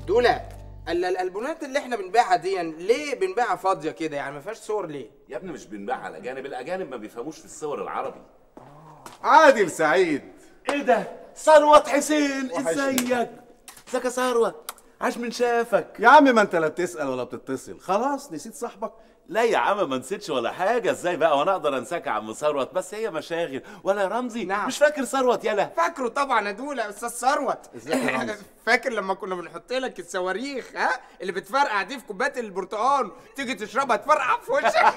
دولة ال- الالبومات اللي احنا بنبيعها دي ليه بنبيعها فاضيه كده يعني ما فيهاش صور ليه يا ابني مش بنبيع على الاجانب الاجانب ما بيفهموش في الصور العربي عادل سعيد ايه ده ثروت حسين وحشني. ازيك ازيك يا ثروت عاش من شافك يا عم ما انت لا بتسأل ولا بتتصل خلاص نسيت صاحبك لا يا عم ما نسيتش ولا حاجه ازاي بقى وانا اقدر انساك يا عم ثروت بس هي مشاغل ولا يا رمزي نعم. مش فاكر ثروت يلا فاكره طبعا يا دولة يا استاذ ثروت ازيك يا رمزي؟ فاكر لما كنا بنحط لك الصواريخ ها اللي بتفرقع دي في كوبايه البرتقال تيجي تشربها تفرقع في وشك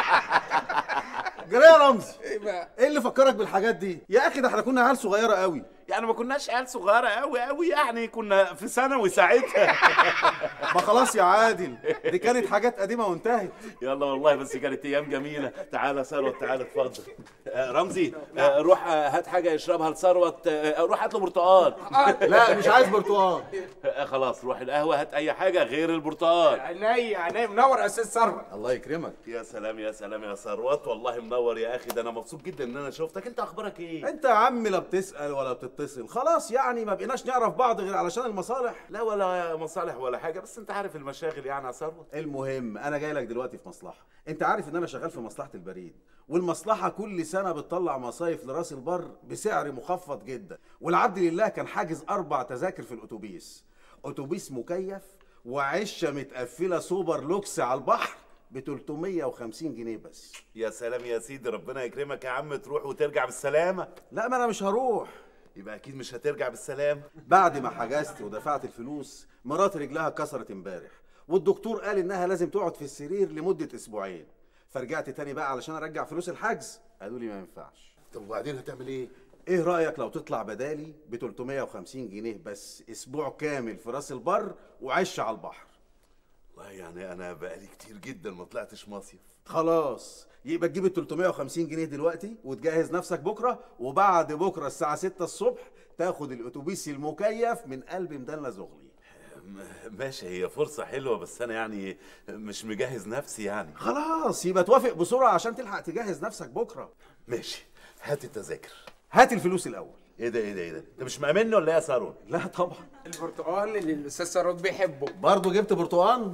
جري يا رمزي ايه بقى ايه اللي فكرك بالحاجات دي يا اخي ده احنا كنا عيال صغيره قوي يعني ما كناش عيال صغيره قوي قوي يعني كنا في ثانوي ساعتها ما خلاص يا عادل دي كانت حاجات قديمه وانتهت يلا والله بس كانت ايام جميله تعالى يا ثروت تعالى اتفضل آه رمزي آه روح آه هات حاجه يشربها لثروت آه روح هات له برتقال لا مش عايز برتقال آه خلاص روح القهوه هات اي حاجه غير البرتقال عينيا عينيا منور يا استاذ ثروت الله يكرمك يا سلام يا سلام يا ثروت والله منور يا اخي ده انا مبسوط جدا ان انا شفتك انت اخبارك ايه انت يا عم لا بتسأل ولا بتتصل خلاص يعني ما بقيناش نعرف بعض غير علشان المصالح لا ولا مصالح ولا حاجه بس انت عارف المشاغل يعني يا ثروت المهم انا جاي لك دلوقتي في مصلحه انت عارف ان انا شغال في مصلحه البريد والمصلحه كل سنه بتطلع مصايف لراس البر بسعر مخفض جدا والعبد لله كان حاجز اربع تذاكر في الاتوبيس اتوبيس مكيف وعشه متقفله سوبر لوكس على البحر ب 350 جنيه بس يا سلام يا سيدي ربنا يكرمك يا عم تروح وترجع بالسلامه لا ما انا مش هروح يبقى اكيد مش هترجع بالسلامه بعد ما حجزت ودفعت الفلوس مرات رجلها اتكسرت امبارح والدكتور قال انها لازم تقعد في السرير لمده اسبوعين فرجعت تاني بقى علشان ارجع فلوس الحجز قالوا لي ما ينفعش طب وبعدين هتعمل ايه؟ ايه رايك لو تطلع بدالي ب 350 جنيه بس اسبوع كامل في راس البر وعش على البحر والله يعني انا بقالي كتير جدا ما طلعتش مصيف خلاص يبقى تجيب ال 350 جنيه دلوقتي وتجهز نفسك بكره وبعد بكره الساعه 6 الصبح تاخد الاتوبيس المكيف من قلب مدلة زغلي م- ماشي هي فرصة حلوة بس أنا يعني مش مجهز نفسي يعني خلاص يبقى توافق بسرعه عشان تلحق تجهز نفسك بكره ماشي هات التذاكر هات الفلوس الاول ايه ده ايه ده ايه ده انت مش مأمني ولا ايه يا ثروت لا طبعا البرتقال اللي الاستاذ ثروت بيحبه برضه جبت برتقان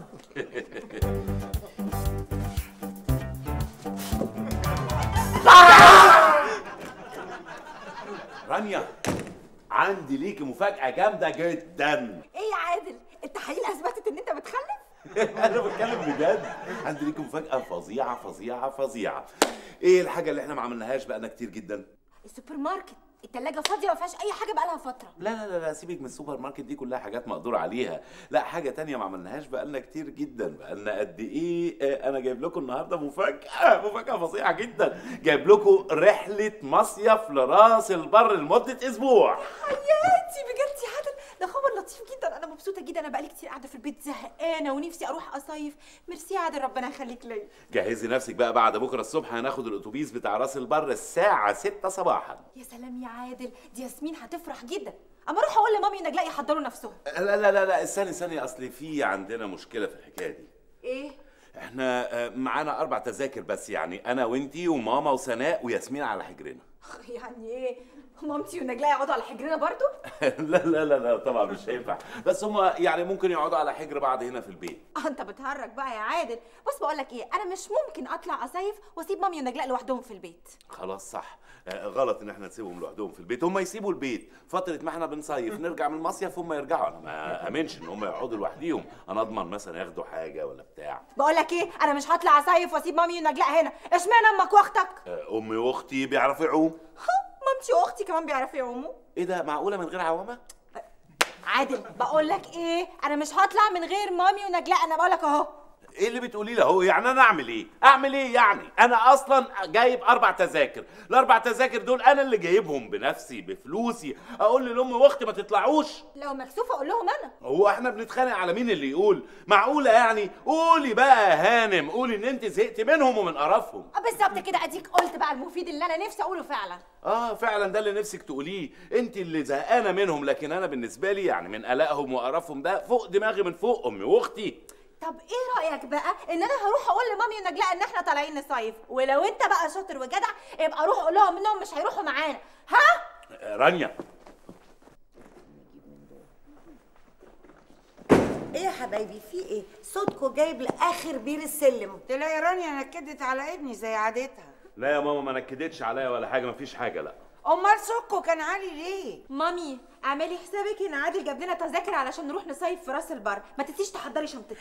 رانيا عندي ليكي مفاجأة جامدة جدا ايه يا عادل التحاليل اثبتت ان انت بتخلف انا بتكلم بجد عندي ليكي مفاجأة فظيعة فظيعة فظيعة ايه الحاجة اللي احنا ما عملناهاش بقالنا كتير جدا السوبر ماركت التلاجة فاضية ما فيهاش أي حاجة بقالها فترة لا لا لا لا سيبك من السوبر ماركت دي كلها حاجات مقدور عليها لا حاجه تانية ما عملناهاش بقالنا كتير جدا بقالنا قد ايه آه، انا جايب لكم النهارده مفاجاه مفاجاه فظيعه جدا جايب لكم رحله مصيف لراس البر لمده اسبوع حياتي بجد يا عادل ده خبر لطيف جدا أنا مبسوطة جدا أنا بقالي كتير قاعدة في البيت زهقانة ونفسي أروح أصيف ميرسي يا عادل ربنا يخليك ليا جهزي نفسك بقى بعد بكره الصبح هناخد الاتوبيس بتاع راس البر الساعه 6 صباحا يا سلام يا عادل دي ياسمين هتفرح جدا أما أروح أقول لمامي ونجلاء يحضروا نفسهم لا لا لا لا استني استني اصل في عندنا مشكله في الحكايه دي إيه احنا آه، معانا اربع تذاكر بس يعني انا وانتي وماما وسناء وياسمين على حجرنا يعني إيه مامتي ونجلاء يقعدوا على حجرنا برضو لا لا لا لا طبعا مش هينفع بس هم يعني ممكن يقعدوا على حجر بعض هنا في البيت آه، انت بتهرج بقى يا عادل بص بقول لك ايه انا مش ممكن اطلع اصيف واسيب مامي ونجلاء لوحدهم في البيت خلاص صح آه، غلط ان احنا نسيبهم لوحدهم في البيت هم يسيبوا البيت فتره ما احنا بنصيف نرجع من المصيف هم يرجعوا انا ما امنش ان هم يقعدوا لوحديهم انا اضمن مثلا ياخدوا حاجه ولا بتاع بقول لك ايه انا مش هطلع اصيف واسيب مامي ونجلاء هنا اشمعنى امك واختك آه، امي واختي بيعرفوا يعوم ها، مامتي واختي كمان بيعرفوا يعوموا ايه ده معقوله من غير عوامه عادل بقول لك ايه انا مش هطلع من غير مامي ونجلاء انا بقول لك اهو ايه اللي بتقولي له هو يعني انا اعمل ايه اعمل ايه يعني انا اصلا جايب اربع تذاكر الاربع تذاكر دول انا اللي جايبهم بنفسي بفلوسي اقول لامي واختي ما تطلعوش لو مكسوفه اقول لهم انا هو احنا بنتخانق على مين اللي يقول معقوله يعني قولي بقى يا هانم قولي ان انت زهقت منهم ومن قرفهم آه، بالظبط كده اديك قلت بقى المفيد اللي انا نفسي اقوله فعلا اه فعلا ده اللي نفسك تقوليه انت اللي زهقانه منهم لكن انا بالنسبه لي يعني من قلقهم وقرفهم ده فوق دماغي من فوق امي واختي طب ايه رايك بقى ان انا هروح اقول لمامي ونجلاء ان احنا طالعين نصيف ولو انت بقى شاطر وجدع يبقى روح قول لهم انهم مش هيروحوا معانا ها آه، رانيا ايه يا حبايبي في ايه صوتكوا جايب لاخر بير السلم تلاقي رانيا نكدت على ابني زي عادتها لا يا ماما ما نكدتش عليا ولا حاجه مفيش حاجه لا امال سكو كان عالي ليه مامي اعملي حسابك ان عادل جاب لنا تذاكر علشان نروح نصيف في راس البر ما تنسيش تحضري شنطتك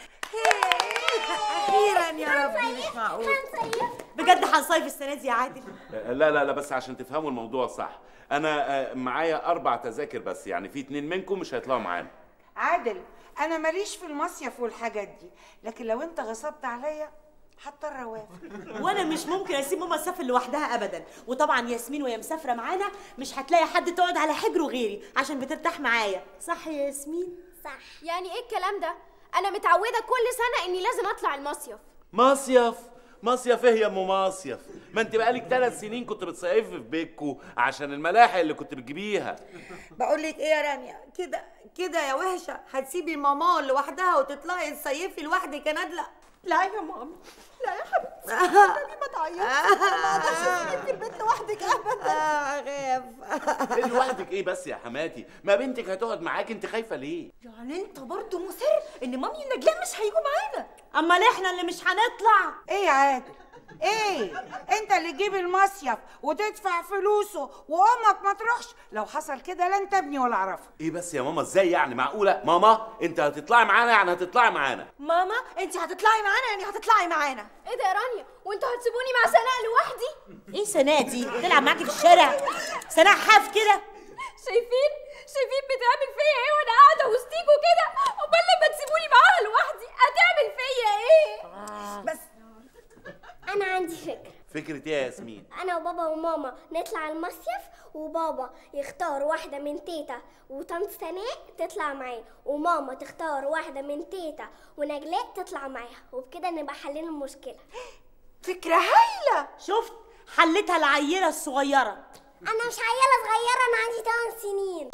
اخيرا يا ربي مش معقول بجد هنصيف السنه دي يا عادل لا لا لا بس عشان تفهموا الموضوع صح انا آه، معايا اربع تذاكر بس يعني في اتنين منكم مش هيطلعوا معانا عادل انا ماليش في المصيف والحاجات دي لكن لو انت غصبت عليا هضطر اوافق وانا مش ممكن اسيب ماما تسافر لوحدها ابدا وطبعا ياسمين وهي مسافره معانا مش هتلاقي حد تقعد على حجره غيري عشان بترتاح معايا صح يا ياسمين صح يعني ايه الكلام ده انا متعوده كل سنه اني لازم اطلع المصيف مصيف مصيف ايه يا ام مصيف ما انت بقالك ثلاث سنين كنت بتصيفي في بيتكو عشان الملاحق اللي كنت بتجيبيها بقول لك ايه يا رانيا كده كده يا وحشه هتسيبي ماما لوحدها وتطلعي تصيفي لوحدك يا نادله لا يا مامي لا يا حبيبتي انا ما تعيطش انا ما اقدرش اسيبك في البيت لوحدك ابدا اخاف ايه لوحدك ايه بس يا حماتي ما بنتك هتقعد معاك انت خايفه ليه يعني انت برضه مصر ان مامي ونجلاء مش هيجوا معانا امال احنا اللي مش هنطلع ايه يا عادل ايه انت اللي تجيب المصيف وتدفع فلوسه وامك ما تروحش لو حصل كده لا انت ابني ولا اعرفك ايه بس يا ماما ازاي يعني معقوله ماما انت هتطلعي معانا يعني هتطلعي معانا ماما انت هتطلعي معانا يعني هتطلعي معانا ايه ده يا رانيا وانتوا هتسيبوني مع سناء لوحدي ايه سناء دي تلعب معاكي في الشارع سناء حاف كده شايفين شايفين بتعمل فيا ايه وانا قاعده وسطيكوا كده امال لما تسيبوني معاها لوحدي هتعمل فيا ايه بس انا عندي فكره فكره ايه يا ياسمين انا وبابا وماما نطلع المصيف وبابا يختار واحده من تيتا وطنط سناء تطلع معاه وماما تختار واحده من تيتا ونجلاء تطلع معاها وبكده نبقى حلينا المشكله فكره هايله شفت حلتها العيله الصغيره انا مش عيله صغيره انا عندي 8 سنين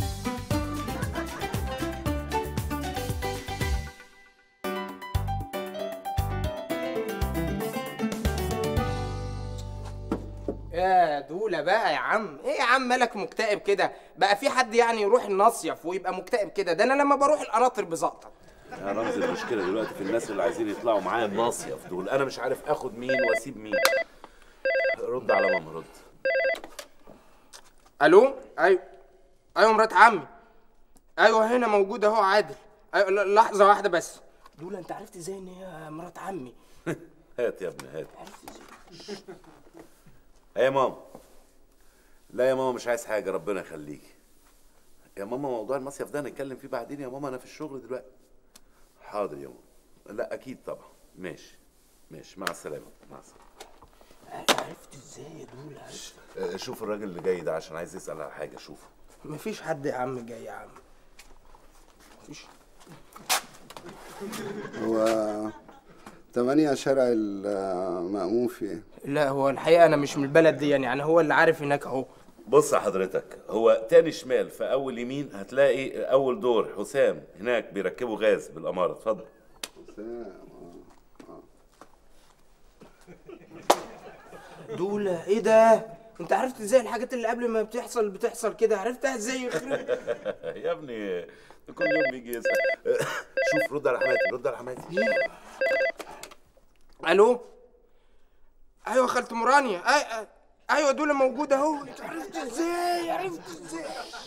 يا دولة بقى يا عم ايه يا عم مالك مكتئب كده بقى في حد يعني يروح النصيف ويبقى مكتئب كده ده انا لما بروح القناطر بزقطط يا رمز المشكله دلوقتي في الناس اللي عايزين يطلعوا معايا المصيف دول انا مش عارف اخد مين واسيب مين رد على ماما رد الو ايوه ايوه مرات عمي ايوه هنا موجوده اهو عادل أيوة ل- لحظه واحده بس دولة انت عرفت ازاي ان هي مرات عمي هات يا ابني هات ايه يا ماما لا يا ماما مش عايز حاجه ربنا يخليكي يا ماما موضوع المصيف ده هنتكلم فيه بعدين يا ماما انا في الشغل دلوقتي حاضر يا ماما لا اكيد طبعا ماشي ماشي مع السلامه مع السلامه عرفت ازاي يا دولة عرفت آه، شوف الراجل اللي جاي ده عشان عايز يسال على حاجه شوفه مفيش حد يا عم جاي يا عم مفيش هو تمانية شارع المأمون فيه لا هو الحقيقه انا مش من البلد دي يعني يعني هو اللي عارف هناك اهو بص يا حضرتك هو تاني شمال في اول يمين هتلاقي اول دور حسام هناك بيركبوا غاز بالاماره اتفضل دولة ايه ده انت عرفت ازاي الحاجات اللي قبل ما بتحصل بتحصل كده عرفتها ازاي يخرب يا ابني ده كل يوم بيجي يسأل شوف رد على حماتي رد على حماتي الو ايوه خالة مرانيا أي... أي... ايوه دول موجوده اهو انت عرفت ازاي عرفت ازاي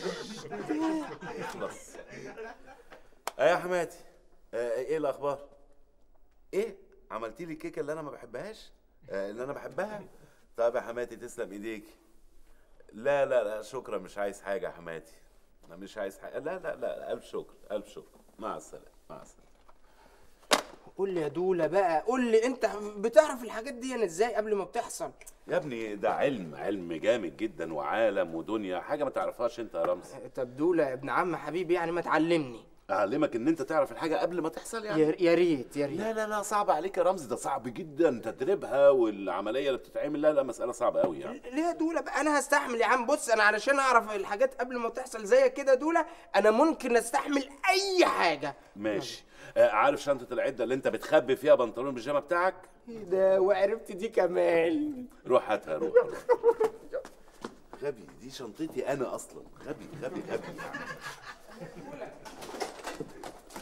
خلاص ايه يا حماتي آه، ايه الاخبار ايه عملتي لي الكيكه اللي انا ما بحبهاش آه، اللي انا بحبها طب يا حماتي تسلم ايديك لا لا لا شكرا مش عايز حاجه يا حماتي انا مش عايز حاجه لا لا لا الف شكر الف شكر مع السلامه مع السلامه قول لي يا دولة بقى قول لي انت بتعرف الحاجات دي ازاي قبل ما بتحصل يا ابني ده علم علم جامد جدا وعالم ودنيا حاجه ما تعرفهاش انت يا رمزي طب دولة يا ابن عم حبيبي يعني ما تعلمني اعلمك ان انت تعرف الحاجه قبل ما تحصل يعني يا يا ريت يا ريت لا لا لا صعب عليك يا رمزي ده صعب جدا تدريبها والعمليه اللي بتتعمل لا لا مساله صعبه قوي يعني ليه يا دولة بقى انا هستحمل يا عم بص انا علشان اعرف الحاجات قبل ما تحصل زي كده دولة انا ممكن استحمل اي حاجة ماشي آه عارف شنطه العده اللي انت بتخبي فيها بنطلون البيجامه بتاعك ايه ده وعرفت دي كمان روح هاتها روح روح غبي دي شنطتي انا اصلا غبي غبي غبي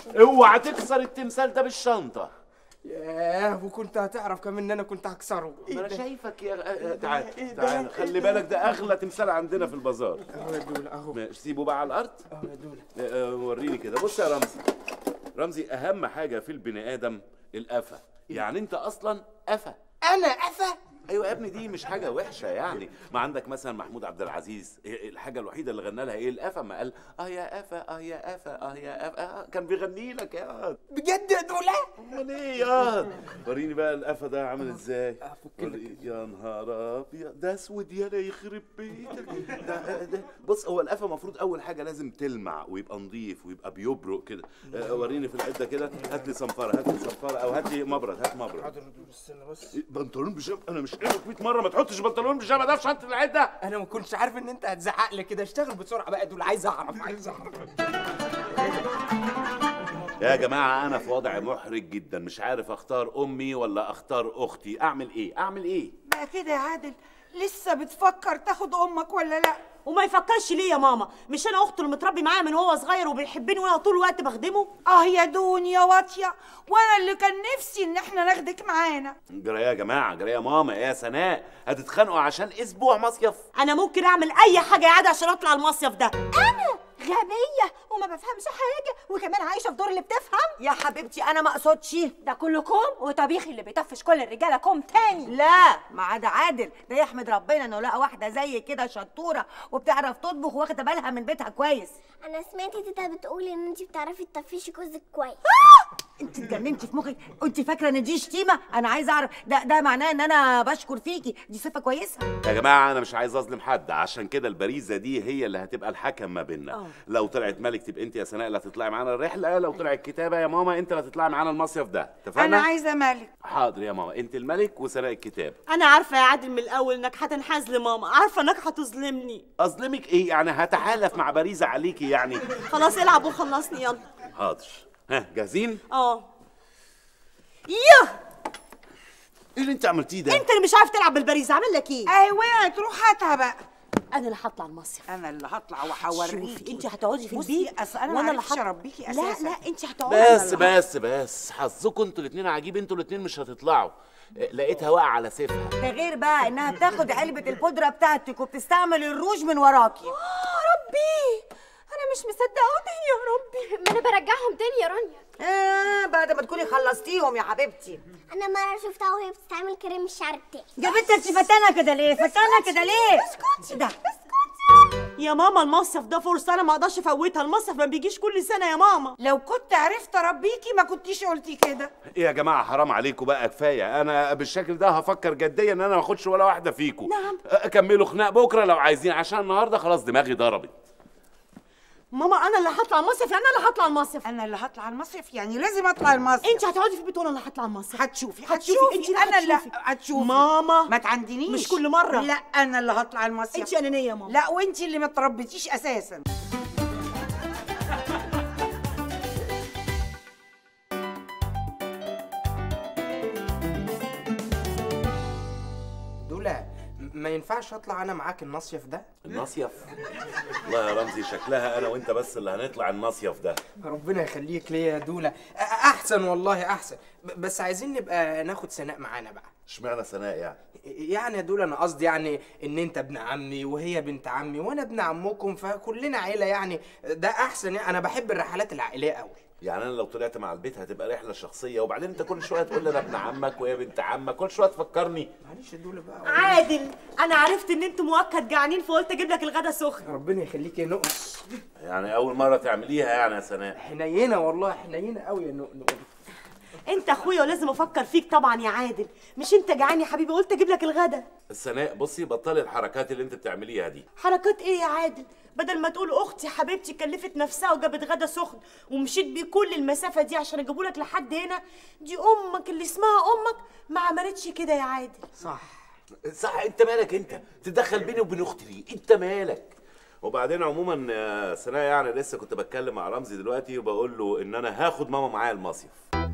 اوعى تكسر التمثال ده بالشنطه ياه وكنت هتعرف كمان ان انا كنت هكسره ما انا ده؟ شايفك يا آه، تعال إيه ده؟ تعال إيه خلي ده؟ بالك ده اغلى تمثال عندنا في البازار اهو يا دول اهو ماشي سيبه بقى على الارض اهو يا دول آه، آه، وريني كده بص يا رمزي رمزي اهم حاجه في البني ادم القفا يعني انت اصلا قفا انا قفا ايوه يا ابني دي مش حاجه وحشه يعني ما عندك مثلا محمود عبد العزيز إيه الحاجه الوحيده اللي غنى لها ايه القفا ما قال اه يا قفا اه يا قفا اه يا قفا آه كان بيغني لك يا بجد يا دولا امال ايه يا وريني بقى القفا ده عامل ازاي وري- يا نهار ابيض ده اسود يالا يخرب بيتك ده, ده بص هو القفا المفروض اول حاجه لازم تلمع ويبقى نظيف ويبقى بيبرق كده آه، وريني في العده كده هات لي صنفره هات لي صنفره او هات لي مبرد هات مبرد حاضر يا دول استنى بس بنطلون بيجامه انا مش قايل لك 100 مره ما تحطش بنطلون بيجامه ده في شنطه العده انا ما كنتش عارف ان انت هتزعق لي كده اشتغل بسرعه بقى يا دول عايز اعرف عايز اعرف يا جماعه انا في وضع محرج جدا مش عارف اختار امي ولا اختار اختي اعمل ايه اعمل ايه بقى كده يا عادل لسه بتفكر تاخد امك ولا لا وما يفكرش ليه يا ماما مش انا اخته اللي متربي معايا من وهو صغير وبيحبني وانا طول الوقت بخدمه اه يا دون يا واطيه وانا اللي كان نفسي ان احنا ناخدك معانا جرى يا جماعه جرى يا ماما يا سناء هتتخانقوا عشان اسبوع مصيف انا ممكن اعمل اي حاجه يا عادل عشان اطلع المصيف ده انا غبيه وما بفهمش حاجه وكمان عايشه في دور اللي بتفهم يا حبيبتي انا ما اقصدش ده كله كوم وطبيخي اللي بيطفش كل الرجاله كوم تاني لا ما عدا عادل ده يحمد ربنا انه لقى واحده زي كده شطوره وبتعرف تطبخ واخده بالها من بيتها كويس انا سمعت تيتا بتقول ان انت بتعرفي تطفشي جوزك كويس انت اتجننتي في مخك انت فاكره ان دي شتيمه انا عايزه اعرف ده ده معناه ان انا بشكر فيكي دي صفه كويسه يا جماعه انا مش عايز اظلم حد عشان كده البريزه دي هي اللي هتبقى الحكم ما بيننا لو طلعت ملك تبقى انت يا سناء اللي هتطلعي معانا الرحله لو طلعت كتابه يا ماما انت اللي هتطلعي معانا المصيف ده اتفقنا انا عايزه مالك حاضر يا ماما انت الملك وسناء الكتاب انا عارفه يا عادل من الاول انك هتنحاز لماما عارفه انك هتظلمني اظلمك ايه يعني هتحالف مع بريزه عليكي يعني خلاص العب وخلصني يلا حاضر ها جاهزين اه ياه ايه اللي انت عملتيه ده انت اللي مش عارف تلعب بالبريز عامل لك ايه اهي وقعت روح هاتها بقى انا اللي هطلع المصيف انا اللي هطلع شوفي وهوريكي انت هتقعدي في بصي، البيت أصل أنا وانا اللي معرفتش هط- أربيكي لا أساساً. لا انت هتقعدي بس بس بس حظكم انتوا الاتنين عجيب انتوا الاتنين مش هتطلعوا اه، لقيتها واقعه على سيفها ده غير بقى انها بتاخد علبه البودره بتاعتك وبتستعمل الروج من وراكي ربي انا مش مصدقه يا ربي ما انا برجعهم تاني يا رانيا آه بعد ما تكوني خلصتيهم يا حبيبتي انا مره شفتها وهي بتستعمل كريم الشعر بتاعي يا بنت انت فتانه كده ليه فتانه كده ليه اسكتي ده يا ماما المصيف ده فرصه انا ما اقدرش افوتها المصيف ما بيجيش كل سنه يا ماما لو كنت عرفت اربيكي ما كنتيش قلتي كده ايه يا جماعه حرام عليكم بقى كفايه انا بالشكل ده هفكر جديا ان انا ما اخدش ولا واحده فيكم نعم. اه، كملوا خناق بكره لو عايزين عشان النهارده خلاص دماغي ضربت ماما انا اللي هطلع المصيف يعني انا اللي هطلع المصيف انا اللي هطلع المصيف يعني لازم اطلع المصيف انت هتقعدي في البيت وانا اللي هطلع المصيف هتشوفي هتشوفي هتشوفي انت اللي انا اللي هتشوفي. هتشوفي ماما ما تعندنيش مش كل مرة. لا انا اللي هطلع المصيف انت انانيه يا ماما لا وانت اللي ما تربيتيش اساسا دولا م- ما ينفعش اطلع انا معاك المصيف ده المصيف والله يا رمزي شكلها انا وانت بس اللي هنطلع المصيف ده ربنا يخليك ليا يا دولا أ- احسن والله احسن ب- بس عايزين نبقى ناخد سناء معانا بقى اشمعنى سناء يعني يعني يا دولا انا قصدي يعني ان انت ابن عمي وهي بنت عمي وانا ابن عمكم فكلنا عيله يعني ده احسن يعني انا بحب الرحلات العائليه قوي يعني انا لو طلعت مع البيت هتبقى رحله شخصيه وبعدين انت كل شويه تقول لي انا ابن عمك وهي بنت عمك كل شويه تفكرني معلش يا دولا بقى عادل انا عرفت ان انتوا مؤكد جعانين فقلت اجيب لك الغدا سخن ربنا يخليك يا نقص يعني اول مره تعمليها يعني يا سناء حنينه والله حنينه قوي يا نقص انت اخويا ولازم افكر فيك طبعا يا عادل مش انت جعان يا حبيبي قلت اجيب لك الغدا سناء بصي بطلي الحركات اللي انت بتعمليها دي حركات ايه يا عادل بدل ما تقول اختي حبيبتي كلفت نفسها وجابت غدا سخن ومشيت بيه كل المسافه دي عشان اجيبه لك لحد هنا دي امك اللي اسمها امك ما عملتش كده يا عادل صح صح انت مالك انت تدخل بيني وبين اختي ليه انت مالك وبعدين عموما يا سناء يعني لسه كنت بتكلم مع رمزي دلوقتي وبقول له ان انا هاخد ماما معايا المصيف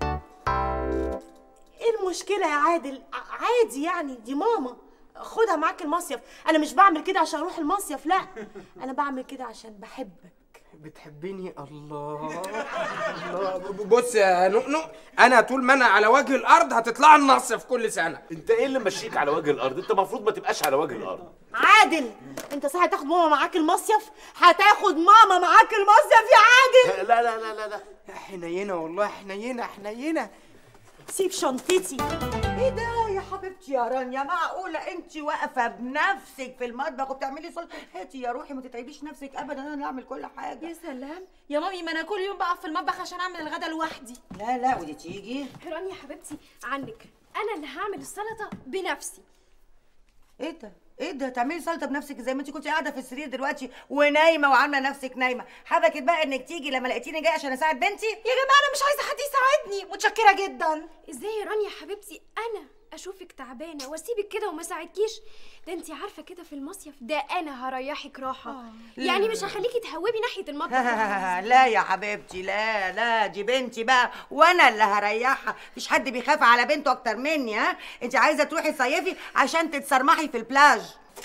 ايه المشكله يا عادل ع- عادي يعني دي ماما خدها معاك المصيف انا مش بعمل كده عشان اروح المصيف لا انا بعمل كده عشان بحبك بتحبني الله الله بص يا نؤنؤ انا طول ما انا على وجه الارض هتطلع المصيف كل سنه انت ايه اللي ماشيك على وجه الارض انت المفروض ما تبقاش على وجه الارض عادل انت صحيح هتاخد ماما معاك المصيف هتاخد ماما معاك المصيف يا عادل لا لا لا لا لا يا حنينه والله حنينه حنينه سيب شنطتي ايه ده يا حبيبتي يا رانيا معقولة انت واقفة بنفسك في المطبخ وبتعملي صوت هاتي يا روحي ما تتعبيش نفسك ابدا انا اللي اعمل كل حاجة يا سلام يا مامي ما انا كل يوم بقف في المطبخ عشان اعمل الغدا لوحدي لا لا ودي تيجي رانيا حبيبتي عنك انا اللي هعمل السلطه بنفسي ايه ده ايه ده تعملي سلطه بنفسك زي ما انت كنت قاعده في السرير دلوقتي ونايمه وعامله نفسك نايمه حبكت بقى انك تيجي لما لقيتيني جايه عشان اساعد بنتي يا جماعه انا مش عايزه حد يساعدني متشكره جدا ازاي يا رانيا حبيبتي انا اشوفك تعبانه واسيبك كده وما ساعدكيش ده انت عارفه كده في المصيف ده انا هريحك راحه يعني مش هخليكي تهوبي ناحيه المطبخ لا يا حبيبتي لا لا دي بنتي بقى وانا اللي هريحها مفيش حد بيخاف على بنته اكتر مني ها انت عايزه تروحي تصيفي عشان تتسرمحي في البلاج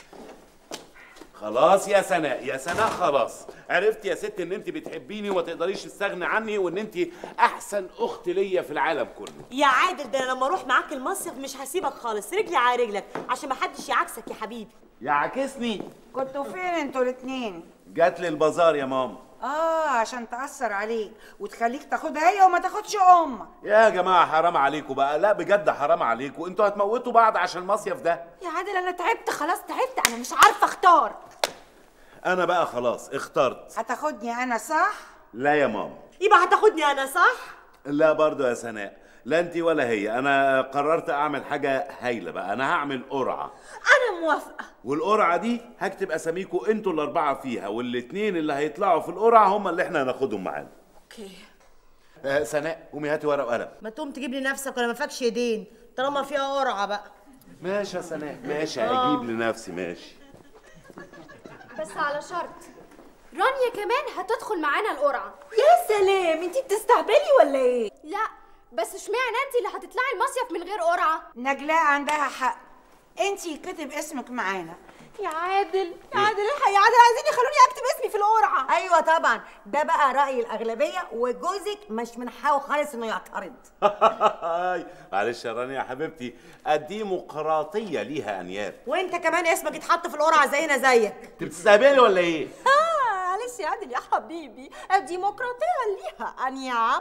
خلاص يا سناء يا سناء خلاص عرفت يا ست ان انت بتحبيني وما تقدريش تستغني عني وان انت احسن اخت ليا في العالم كله يا عادل ده انا لما اروح معاك المصيف مش هسيبك خالص رجلي على رجلك عشان محدش يعكسك يا حبيبي يعكسني كنتوا فين انتوا الاتنين جات لي البازار يا ماما اه عشان تأثر عليك وتخليك تاخدها هي وما تاخدش امك يا جماعه حرام عليكم بقى لا بجد حرام عليكم انتوا هتموتوا بعض عشان المصيف ده يا عادل انا تعبت خلاص تعبت انا مش عارفه اختار انا بقى خلاص اخترت هتاخدني انا صح لا يا ماما يبقى هتاخدني انا صح لا برضو يا سناء لا انت ولا هي انا قررت اعمل حاجه هايله بقى انا هعمل قرعه انا موافقه والقرعه دي هكتب اساميكوا انتوا الاربعه فيها والاتنين اللي هيطلعوا في القرعه هم اللي احنا هناخدهم معانا اوكي آه سناء قومي هاتي ورقه وقلم ما تقوم تجيب لي نفسك ولا ما فاكش ايدين طالما فيها قرعه بقى ماشي يا سناء ماشي هجيب لنفسي ماشي بس على شرط رانيا كمان هتدخل معانا القرعه يا سلام انتي بتستهبلي ولا ايه لا بس اشمعنى انت اللي هتطلعي المصيف من غير قرعه نجلاء عندها حق انتي كتب اسمك معانا يا عادل يا عادل الحق يا عادل عايزين يخلوني اكتب اسمي في القرعه ايوه طبعا ده بقى راي الاغلبيه وجوزك مش من حقه خالص انه يعترض هاي معلش يا رانيا يا حبيبتي الديمقراطيه ليها انياب وانت كمان اسمك اتحط في القرعه زينا زيك انت بتستهبلي ولا ايه اه معلش يا عادل يا حبيبي الديمقراطيه ليها انياب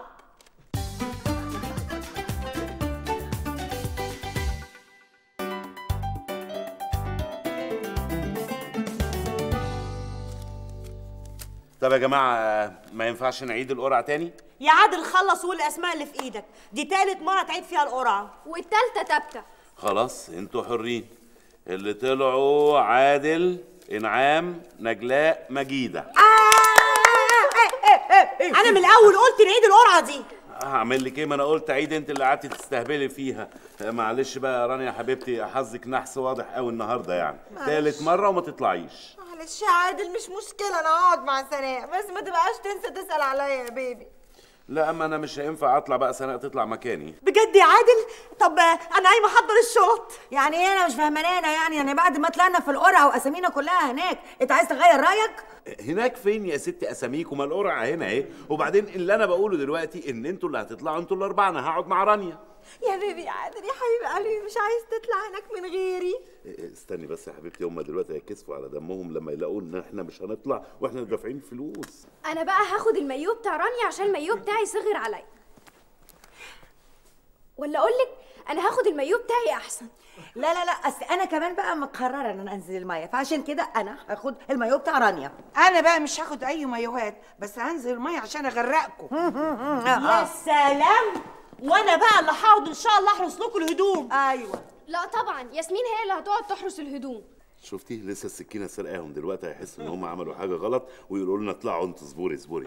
طب يا جماعه ما ينفعش نعيد القرعه تاني يا عادل خلص وقول الاسماء اللي في ايدك دي تالت مره تعيد فيها القرعه والتالتة تابتة خلاص انتوا حرين اللي طلعوا عادل انعام نجلاء مجيده انا من الاول قلت نعيد القرعه دي هعمل لك ايه ما انا قلت عيد انت اللي قعدتي تستهبلي فيها آه، معلش بقى يا رانيا يا حبيبتي حظك نحس واضح قوي النهارده يعني تالت مره وما تطلعيش معلش يا عادل مش مشكله انا هقعد مع سناء بس ما تبقاش تنسى تسال عليا يا بيبي لا اما انا مش هينفع اطلع بقى سناء تطلع مكاني بجد يا عادل طب آه، انا قايمه احضر الشنط يعني ايه انا مش فاهمانه يعني يعني بعد ما طلعنا في القرعه واسامينا كلها هناك انت عايز تغير رايك هناك فين يا ستي اساميكم ما القرعه هنا اهي وبعدين اللي انا بقوله دلوقتي ان انتوا اللي هتطلعوا انتوا الاربعه انا هقعد مع رانيا يا بيبي يا عادل يا حبيب قلبي مش عايز تطلع هناك من غيري إيه، استني بس يا حبيبتي هم دلوقتي هيكسفوا على دمهم لما يلاقوا ان احنا مش هنطلع واحنا اللي دافعين فلوس انا بقى هاخد المايو بتاع رانيا عشان المايو بتاعي صغر عليا ولا اقول لك انا هاخد المايو بتاعي احسن لا لا لا اصل انا كمان بقى مقرره ان انا انزل الميه فعشان كده انا هاخد المايو بتاع رانيا انا بقى مش هاخد اي مايوهات بس هنزل الميه عشان اغرقكم يا سلام وانا بقى اللي هقعد ان شاء الله احرس لكم الهدوم ايوه لا طبعا ياسمين هي اللي هتقعد تحرس الهدوم شفتي لسه السكينه سرقاهم دلوقتي هيحسوا ان هم عملوا حاجه غلط ويقولوا لنا اطلعوا انتوا اصبري اصبري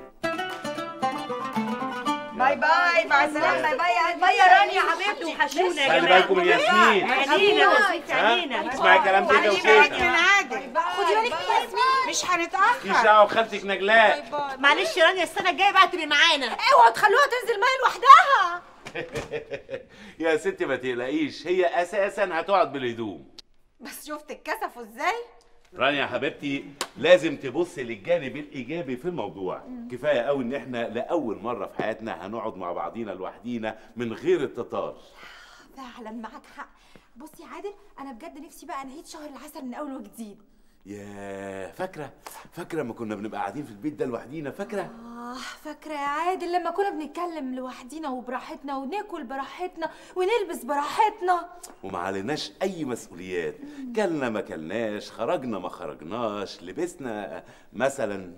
باي باي مع السلامه باي باي باي يا رانيا حبيبتي وحشونا يا خلي جماعه بالكم من ياسمين عنينا باي. بس عنينا اسمعي كلام تيتا خلي بالك من وتيتا عادل خدي بالك من ياسمين مش مفيش هنتاخر دعوه بخالتك نجلاء معلش يا رانيا السنه الجايه بقى تبقي معانا اوعوا تخلوها تنزل ميه لوحدها يا ستي ما تقلقيش هي اساسا هتقعد بالهدوم بس شفت اتكسفوا ازاي رانيا يا حبيبتي لازم تبص للجانب الايجابي في الموضوع كفايه قوي ان احنا لاول مره في حياتنا هنقعد مع بعضينا لوحدينا من غير التتار فعلا معاك حق بص يا عادل انا بجد نفسي بقى نهيت شهر العسل من اول وجديد يا فاكره فاكره لما كنا بنبقى قاعدين في البيت ده لوحدينا فاكره اه فاكره يا عادل لما كنا بنتكلم لوحدينا وبراحتنا وناكل براحتنا ونلبس براحتنا وما عليناش اي مسؤوليات كلنا ما كلناش خرجنا ما خرجناش لبسنا مثلا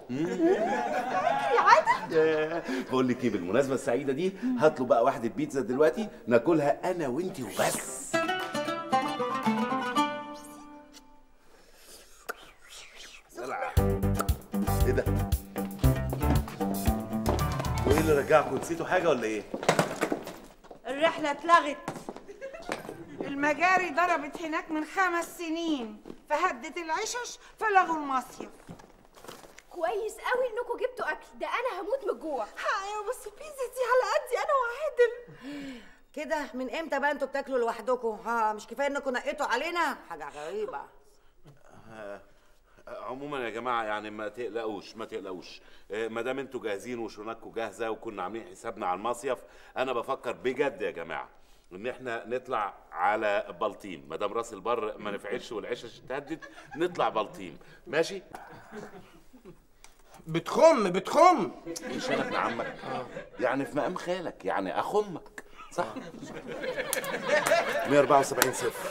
يا عادل بقول لك ايه بالمناسبه السعيده دي هات له بقى واحده بيتزا دلوقتي ناكلها انا وانتي وبس سلعة. ايه ده وايه اللي رجعكم نسيتوا حاجه ولا ايه الرحلة اتلغت المجاري ضربت هناك من خمس سنين فهدت العشش فلغوا المصيف كويس قوي انكم جبتوا اكل ده انا هموت من الجوع ايوه بس البيتزا دي على قدي انا وعادل كده من امتى بقى انتوا بتاكلوا لوحدكم ها مش كفايه انكم نقيتوا علينا حاجه غريبه عموما يا جماعه يعني ما تقلقوش ما تقلقوش ما دام انتوا جاهزين وشنطكم جاهزه وكنا عاملين حسابنا على المصيف انا بفكر بجد يا جماعه ان احنا نطلع على بلطيم ما دام راس البر ما نفعتش والعشش اتهدت نطلع بلطيم ماشي بتخم بتخم مش انا ابن عمك يعني في مقام خالك يعني اخمك صح 174 صفر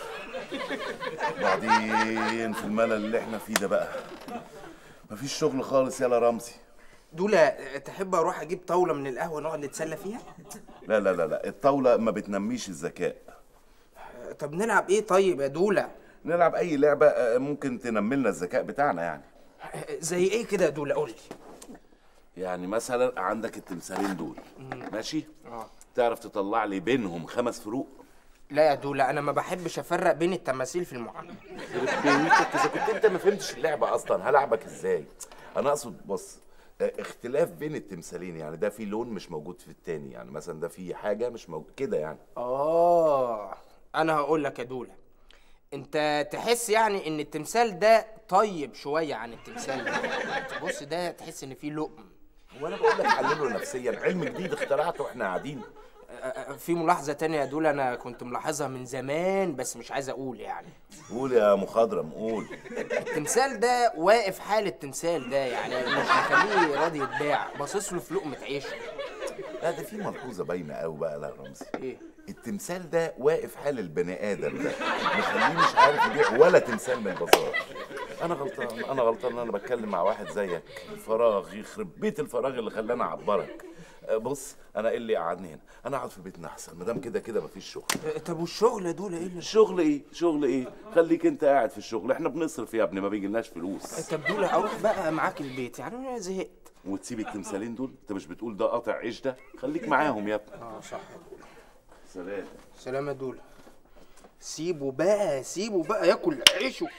بعدين في الملل اللي احنا فيه ده بقى مفيش شغل خالص يلا رمزي دولا تحب اروح اجيب طاوله من القهوه نقعد نتسلى فيها لا لا لا لا الطاولة ما بتنميش الذكاء طب نلعب ايه طيب يا دولا نلعب أي لعبة آه، ممكن تنمي لنا الذكاء بتاعنا يعني زي ايه كده يا دولا قول لي يعني مثلا عندك التمثالين دول ماشي اه تعرف تطلع لي بينهم خمس فروق لا يا دولا انا ما بحبش افرق بين التماثيل في المعامله يخرب بيتك اذا كنت انت ما فهمتش اللعبه اصلا هلعبك ازاي انا اقصد بص آه، اختلاف بين التمثالين يعني ده في لون مش موجود في التاني يعني مثلا ده في حاجه مش موجود كده يعني اه انا هقول لك يا دولا انت تحس يعني ان التمثال ده طيب شويه عن التمثال ده بص ده تحس ان فيه لقم وانا بقول لك حلله نفسيا علم جديد اخترعته واحنا قاعدين في ملاحظه تانية يا دولا انا كنت ملاحظها من زمان بس مش عايز اقول يعني قول يا مخضرم قول التمثال ده واقف حال التمثال ده يعني مش مخليه راضي يتباع باصص له في لقمه عيشه لا ده في ملحوظه باينه قوي بقى لا رمزي ايه التمثال ده واقف حال البني ادم ده مخليه مش عارف يبيع ولا تمثال من البازار انا غلطان انا غلطان ان انا بتكلم مع واحد زيك فراغ يخرب بيت الفراغ اللي خلاني اعبرك أه، بص انا ايه اللي قعدني هنا انا اقعد في بيتنا احسن ما دام كده كده مفيش شغل طب والشغل يا دولا ايه اللي الشغل ايه شغل ايه خليك انت قاعد في الشغل احنا بنصرف يا ابني ما بيجيلناش فلوس طب دولا اروح بقى معاك البيت يعني انا زهقت وتسيب التمثالين دول انت مش بتقول ده قاطع عيش ده خليك معاهم يا ابني اه صح سلام سلام يا دولا سيبه بقى سيبه بقى ياكل عيشه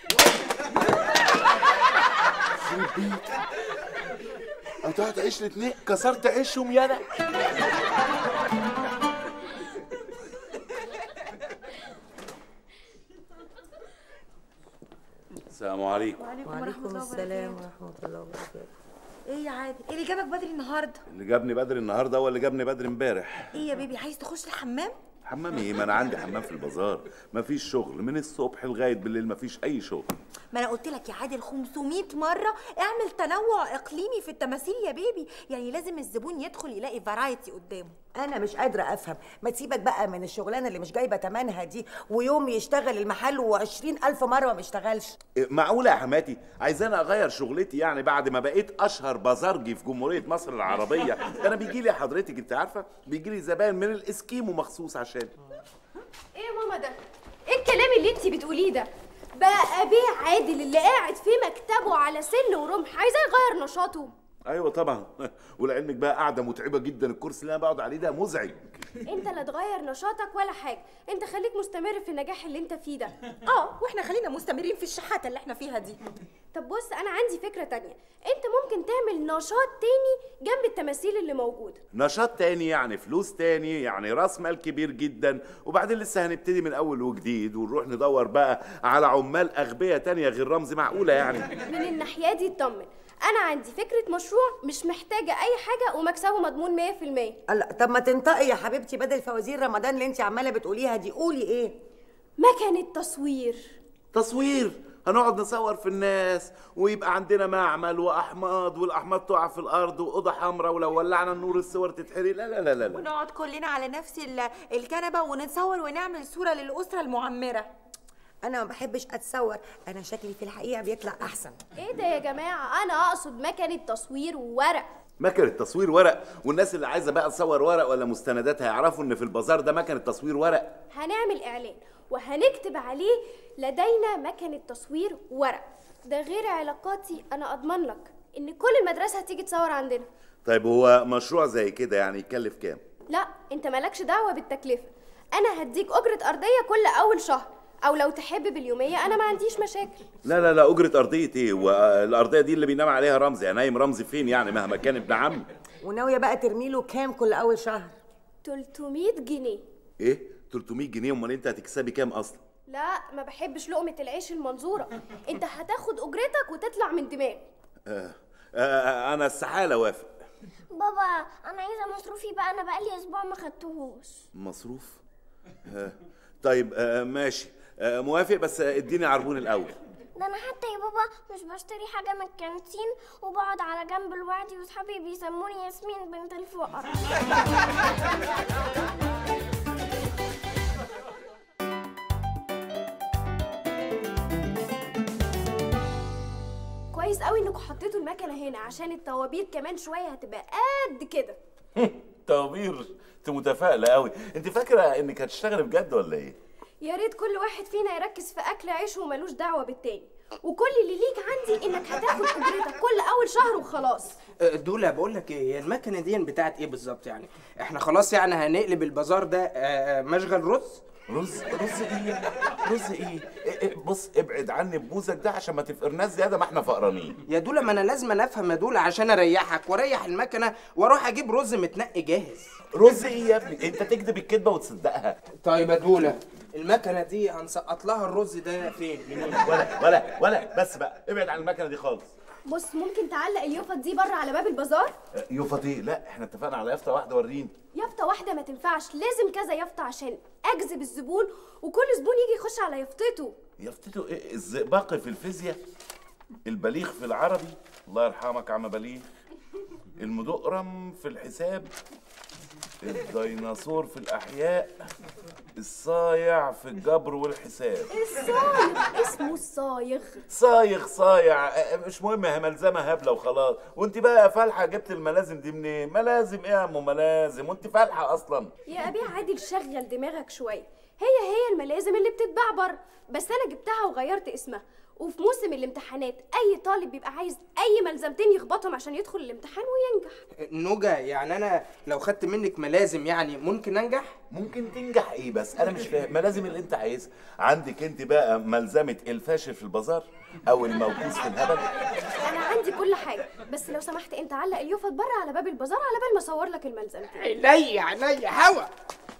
قطعت عيش الاتنين كسرت عيشهم يالا السلام عليكم وعليكم السلام ورحمه الله وبركاته ايه يا عادل ايه اللي جابك بدري النهارده اللي جابني بدري النهارده هو اللي جابني بدري امبارح ايه يا بيبي عايز تخش الحمام حمام ايه ما انا عندي حمام في البازار مفيش شغل من الصبح لغايه بالليل مفيش اي شغل ما انا قلت لك يا عادل 500 مره اعمل تنوع اقليمي في التماثيل يا بيبي يعني لازم الزبون يدخل يلاقي فرايتي قدامه انا مش قادره افهم ما تسيبك بقى من الشغلانه اللي مش جايبه تمنها دي ويوم يشتغل المحل وعشرين الف مره ما بيشتغلش إيه، معقوله يا حماتي عايزاني اغير شغلتي يعني بعد ما بقيت اشهر بازارجي في جمهوريه مصر العربيه ده انا بيجي لي حضرتك انت عارفه بيجي لي زباين من الاسكيمو مخصوص عشان ايه يا ماما ده ايه الكلام اللي انتي بتقوليه ده بقى بيه عادل اللي قاعد في مكتبه على سن ورمح عايزاه يغير نشاطه ايوه طبعا ولعلمك بقى قاعده متعبه جدا الكرسي اللي انا بقعد عليه ده مزعج انت لا تغير نشاطك ولا حاجه انت خليك مستمر في النجاح اللي انت فيه ده اه واحنا خلينا مستمرين في الشحاته اللي احنا فيها دي طب بص انا عندي فكره تانية انت ممكن تعمل نشاط تاني جنب التماثيل اللي موجوده نشاط تاني يعني فلوس تاني يعني راس مال كبير جدا وبعدين لسه هنبتدي من اول وجديد ونروح ندور بقى على عمال اغبياء تانية غير رمزي معقوله يعني من الناحيه دي اطمن انا عندي فكره مشروع مش محتاجه اي حاجه ومكسبه مضمون 100% الله طب ما تنطقي يا حبيبتي بدل فوازير رمضان اللي انت عماله بتقوليها دي قولي ايه مكنه تصوير تصوير هنقعد نصور في الناس ويبقى عندنا معمل واحماض والاحماض تقع في الارض واوضه حمراء ولو ولعنا النور الصور تتحرق لا لا لا لا, لا. ونقعد كلنا على نفس ال- الكنبه ونتصور ونعمل صوره للاسره المعمره انا ما بحبش اتصور انا شكلي في الحقيقه بيطلع احسن ايه ده يا جماعه انا اقصد مكنه تصوير وورق مكنة تصوير ورق والناس اللي عايزه بقى تصور ورق ولا مستندات هيعرفوا ان في البازار ده مكنة تصوير ورق هنعمل اعلان وهنكتب عليه لدينا مكنه تصوير ورق ده غير علاقاتي انا اضمن لك ان كل المدرسه هتيجي تصور عندنا طيب هو مشروع زي كده يعني يكلف كام لا انت مالكش دعوه بالتكلفه انا هديك اجره ارضيه كل اول شهر او لو تحب باليوميه انا ما عنديش مشاكل لا لا لا اجرة ارضية ايه والارضية دي اللي بينام عليها رمزي يعني نايم رمزي فين يعني مهما كان ابن عمي وناويه بقى ترمي له كام كل اول شهر 300 جنيه ايه 300 جنيه امال انت هتكسبي كام اصلا لا ما بحبش لقمه العيش المنظوره انت هتاخد اجرتك وتطلع من دماغي آه آه انا استحالة اوافق بابا انا عايزه مصروفي بقى انا بقالي اسبوع ما خدتهوش مصروف آه طيب آه ماشي آه موافق بس آه، اديني عربون الاول ده انا حتى يا بابا مش بشتري حاجه من الكانتين وبقعد على جنب لوحدي واصحابي بيسموني ياسمين بنت الفقر كويس قوي انكم حطيتوا المكنه هنا عشان الطوابير كمان شويه هتبقى قد كده طوابير انت متفائلة قوي انت فاكرة انك هتشتغلي بجد ولا ايه يا ريت كل واحد فينا يركز في اكل عيشه وملوش دعوه بالتاني وكل اللي ليك عندي انك هتاخد اجرتك كل اول شهر وخلاص أه، دولا بقول لك ايه هي المكنه دي بتاعت ايه بالظبط يعني احنا خلاص يعني هنقلب البازار ده أه، أه، مشغل رز رز رز ايه رز ايه إيه- إيه، بص ابعد عني ببوزك ده عشان ما تفقرناش زياده ما احنا فقرانين يا دولا ما انا لازم أنا افهم يا دولا عشان اريحك واريح المكنه واروح اجيب رز متنقي جاهز رز ايه يا ابني انت تكذب الكذبه وتصدقها طيب يا دولا المكنه دي هنسقط لها الرز ده فين منين ولا ولا ولا بس بقى ابعد عن المكنه دي خالص بص ممكن تعلق اليوفط دي بره على باب البازار آه، يوفتي لا احنا اتفقنا على يافطه واحده وريني يافطه واحده ما تنفعش لازم كذا يافطه عشان اجذب الزبون وكل زبون يجي يخش على يافطته يافطته ايه الزئبقي في الفيزياء البليغ في العربي الله يرحمك يا عم بليغ المدقرم في الحساب الديناصور في الاحياء الصايع في الجبر والحساب الصايغ اسمه الصايغ صايغ صايع آه، مش مهم هي ملزمه هبله وخلاص وانت بقى يا فالحه جبت الملازم دي منين ملازم ايه يا ام ملازم وانت فالحه اصلا يا ابي عادل شغل دماغك شويه هي هي الملازم اللي بتتباع بره بس انا جبتها وغيرت اسمها وفي موسم الامتحانات اي طالب بيبقى عايز اي ملزمتين يخبطهم عشان يدخل الامتحان وينجح نوجا يعني انا لو خدت منك ملازم يعني ممكن انجح ممكن تنجح ايه بس انا مش فاهم ملازم اللي انت عايزها عندك انت بقى ملزمه الفاشل في البازار او الموكوس في الهبل انا عندي كل حاجه بس لو سمحت انت علق اليوفط بره على باب البازار على بال ما اصور لك الملزمتين عينيا عينيا هوا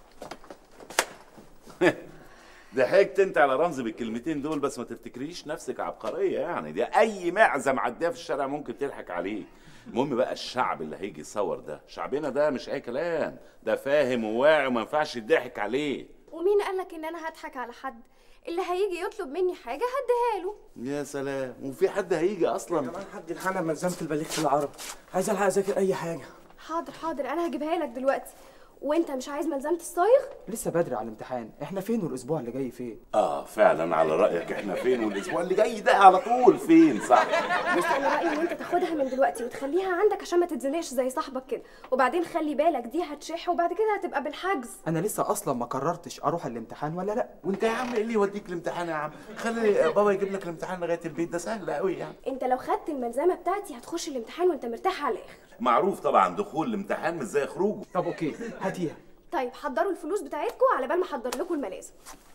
ضحكت انت على رمز بالكلمتين دول بس ما تفتكريش نفسك عبقريه يعني دي اي معزه معديه في الشارع ممكن تضحك عليه المهم بقى الشعب اللي هيجي يصور ده شعبنا ده مش اي كلام ده فاهم وواعي وما ينفعش يضحك عليه ومين قالك ان انا هضحك على حد اللي هيجي يطلب مني حاجه هديها له يا سلام وفي حد هيجي اصلا حد الحالة ملزمة البليغ في العرب عايز الحق اذاكر اي حاجة حاضر حاضر انا هجيبها لك دلوقتي وانت مش عايز ملزمه الصايغ لسه بدري على الامتحان احنا فين والاسبوع اللي جاي فين اه فعلا على رايك احنا فين والاسبوع اللي جاي ده على طول فين صح بص انا رايي ان انت تاخدها من دلوقتي وتخليها عندك عشان ما تتزنقش زي صاحبك كده وبعدين خلي بالك دي هتشح وبعد كده هتبقى بالحجز انا لسه اصلا ما قررتش اروح الامتحان ولا لا وانت يا عم ايه اللي يوديك الامتحان يا عم خلي بابا يجيب لك الامتحان لغايه البيت ده سهل قوي يعني انت لو خدت الملزمه بتاعتي هتخش الامتحان وانت مرتاح على الاخر معروف طبعا دخول الامتحان مش زي خروجه طب اوكي هاتيها طيب حضروا الفلوس بتاعتكم على بال ما احضر لكم الملازم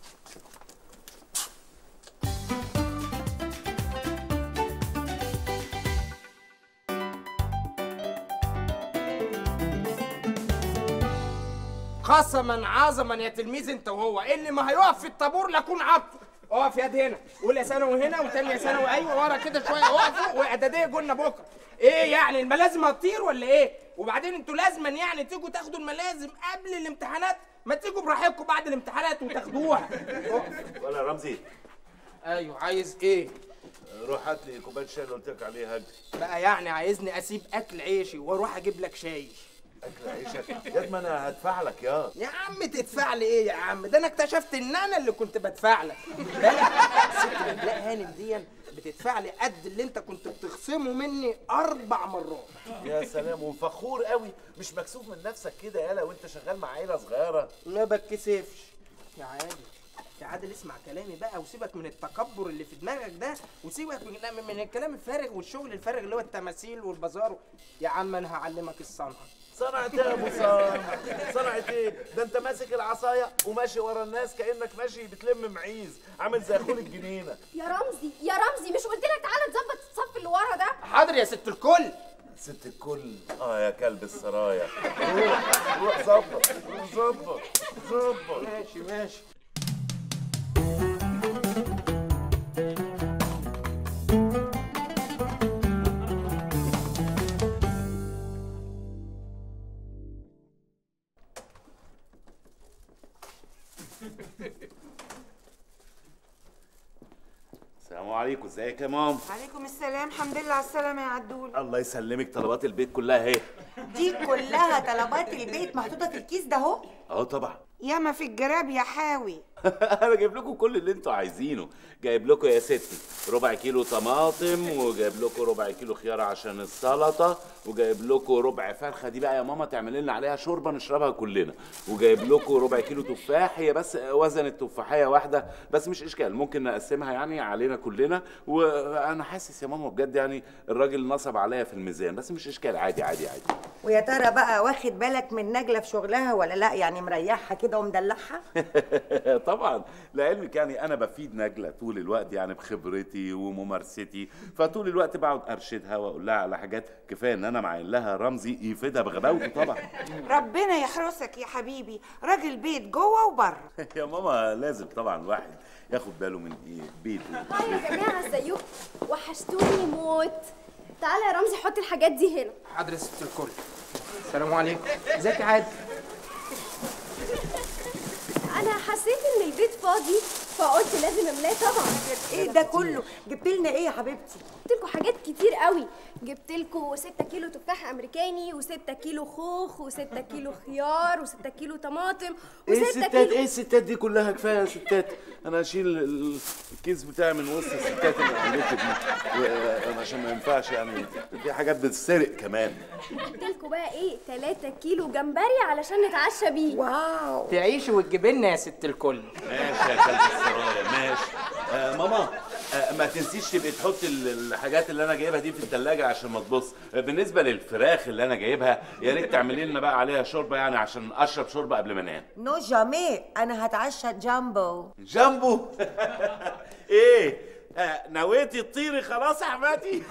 قسما عظما يا تلميذ انت وهو اللي ما هيقف في الطابور لاكون عبده اقف يد هنا اولى ثانوي هنا وثانيه ثانوي ايوه ورا كده شويه اقفوا واعداديه قلنا بكره ايه يعني الملازم هتطير ولا ايه وبعدين انتوا لازما يعني تيجوا تاخدوا الملازم قبل الامتحانات ما تيجوا براحتكم بعد الامتحانات وتاخدوها اقف. ولا رمزي ايوه عايز ايه روح هات لي كوبايه الشاي اللي قلت لك عليها هجري بقى يعني عايزني اسيب اكل عيشي واروح اجيب لك شاي اكل عيشك يا ما انا هدفع لك يا يا عم تدفع لي ايه يا عم ده انا اكتشفت ان انا اللي كنت بدفع لك بالك ست نجلاء هانم دي بتدفع لي قد اللي انت كنت بتخصمه مني اربع مرات يا سلام وفخور قوي مش مكسوف من نفسك كده يالا وانت شغال مع عيله صغيره ما بتكسفش يا عادل يا عادل اسمع كلامي بقى وسيبك من التكبر اللي في دماغك ده وسيبك من, من الكلام الفارغ والشغل الفارغ اللي هو التماثيل والبازار يا عم انا هعلمك الصنعه صنعة ايه يا ابو صنع صنعة ايه ده انت ماسك العصايه وماشي ورا الناس كانك ماشي بتلم معيز عامل زي اخول الجنينه يا رمزي يا رمزي مش قلت لك تعالى نظبط الصف اللي ورا ده حاضر يا ست الكل ست الكل اه يا كلب السرايا روح روح ظبط ظبط ظبط ماشي ماشي السلام عليكم ازيك يا مام عليكم السلام الحمد لله على السلامة يا عدول الله يسلمك طلبات البيت كلها اهي دي كلها طلبات البيت محطوطه في الكيس ده اهو اه طبعا ياما في الجراب يا حاوي انا جايب لكم كل اللي انتوا عايزينه جايب لكم يا ستي ربع كيلو طماطم وجايب لكم ربع كيلو خيار عشان السلطه وجايب لكم ربع فرخه دي بقى يا ماما تعمل لنا عليها شوربه نشربها كلنا وجايب لكم ربع كيلو تفاح هي بس وزن التفاحيه واحده بس مش اشكال ممكن نقسمها يعني علينا كلنا وانا حاسس يا ماما بجد يعني الراجل نصب عليا في الميزان بس مش اشكال عادي عادي عادي ويا ترى بقى واخد بالك من نجله في شغلها ولا لا يعني مريحها كده ومدلعها طبعا لعلمك يعني انا بفيد نجله طول الوقت يعني بخبرتي وممارستي فطول الوقت بقعد ارشدها واقول لها على حاجات كفايه ان انا معين لها رمزي يفيدها بغباوته طبعا ربنا يحرسك يا حبيبي راجل بيت جوه وبره يا ماما لازم طبعا الواحد ياخد باله من ايه بيته هاي يا جماعه ازيكم وحشتوني موت تعالى يا رمزي حط الحاجات دي هنا حاضر يا ست الكل السلام عليكم ازيك يا عادل انا حسيت ان البيت فاضي فقلت لازم املاه طبعا ايه ده كله جبت لنا ايه يا حبيبتي جبت لكم حاجات كتير قوي جبت لكم 6 كيلو تفاح امريكاني و6 كيلو خوخ و6 كيلو خيار و6 كيلو طماطم ايه و6 الستات كيلو ايه الستات دي كلها كفايه يا ستات انا اشيل ال- الكيس بتاعي من وسط الستات اللي عملت دي و- عشان ما ينفعش يعني في حاجات بتتسرق كمان جبت لكم بقى ايه 3 كيلو جمبري علشان نتعشى بيه واو تعيشي وتجيب لنا يا ست الكل ماشي يا كلب السرايا ماشي آه ماما آه ما تنسيش تبقي تحطي ال- الحاجات اللي انا جايبها دي في الثلاجه عشان ما تبص آه بالنسبه للفراخ اللي انا جايبها يا ريت تعملي لنا بقى عليها شوربه يعني عشان اشرب شوربه قبل ما انام نو جامي انا هتعشى جامبو جامبو ايه آه نويتي تطيري خلاص يا حماتي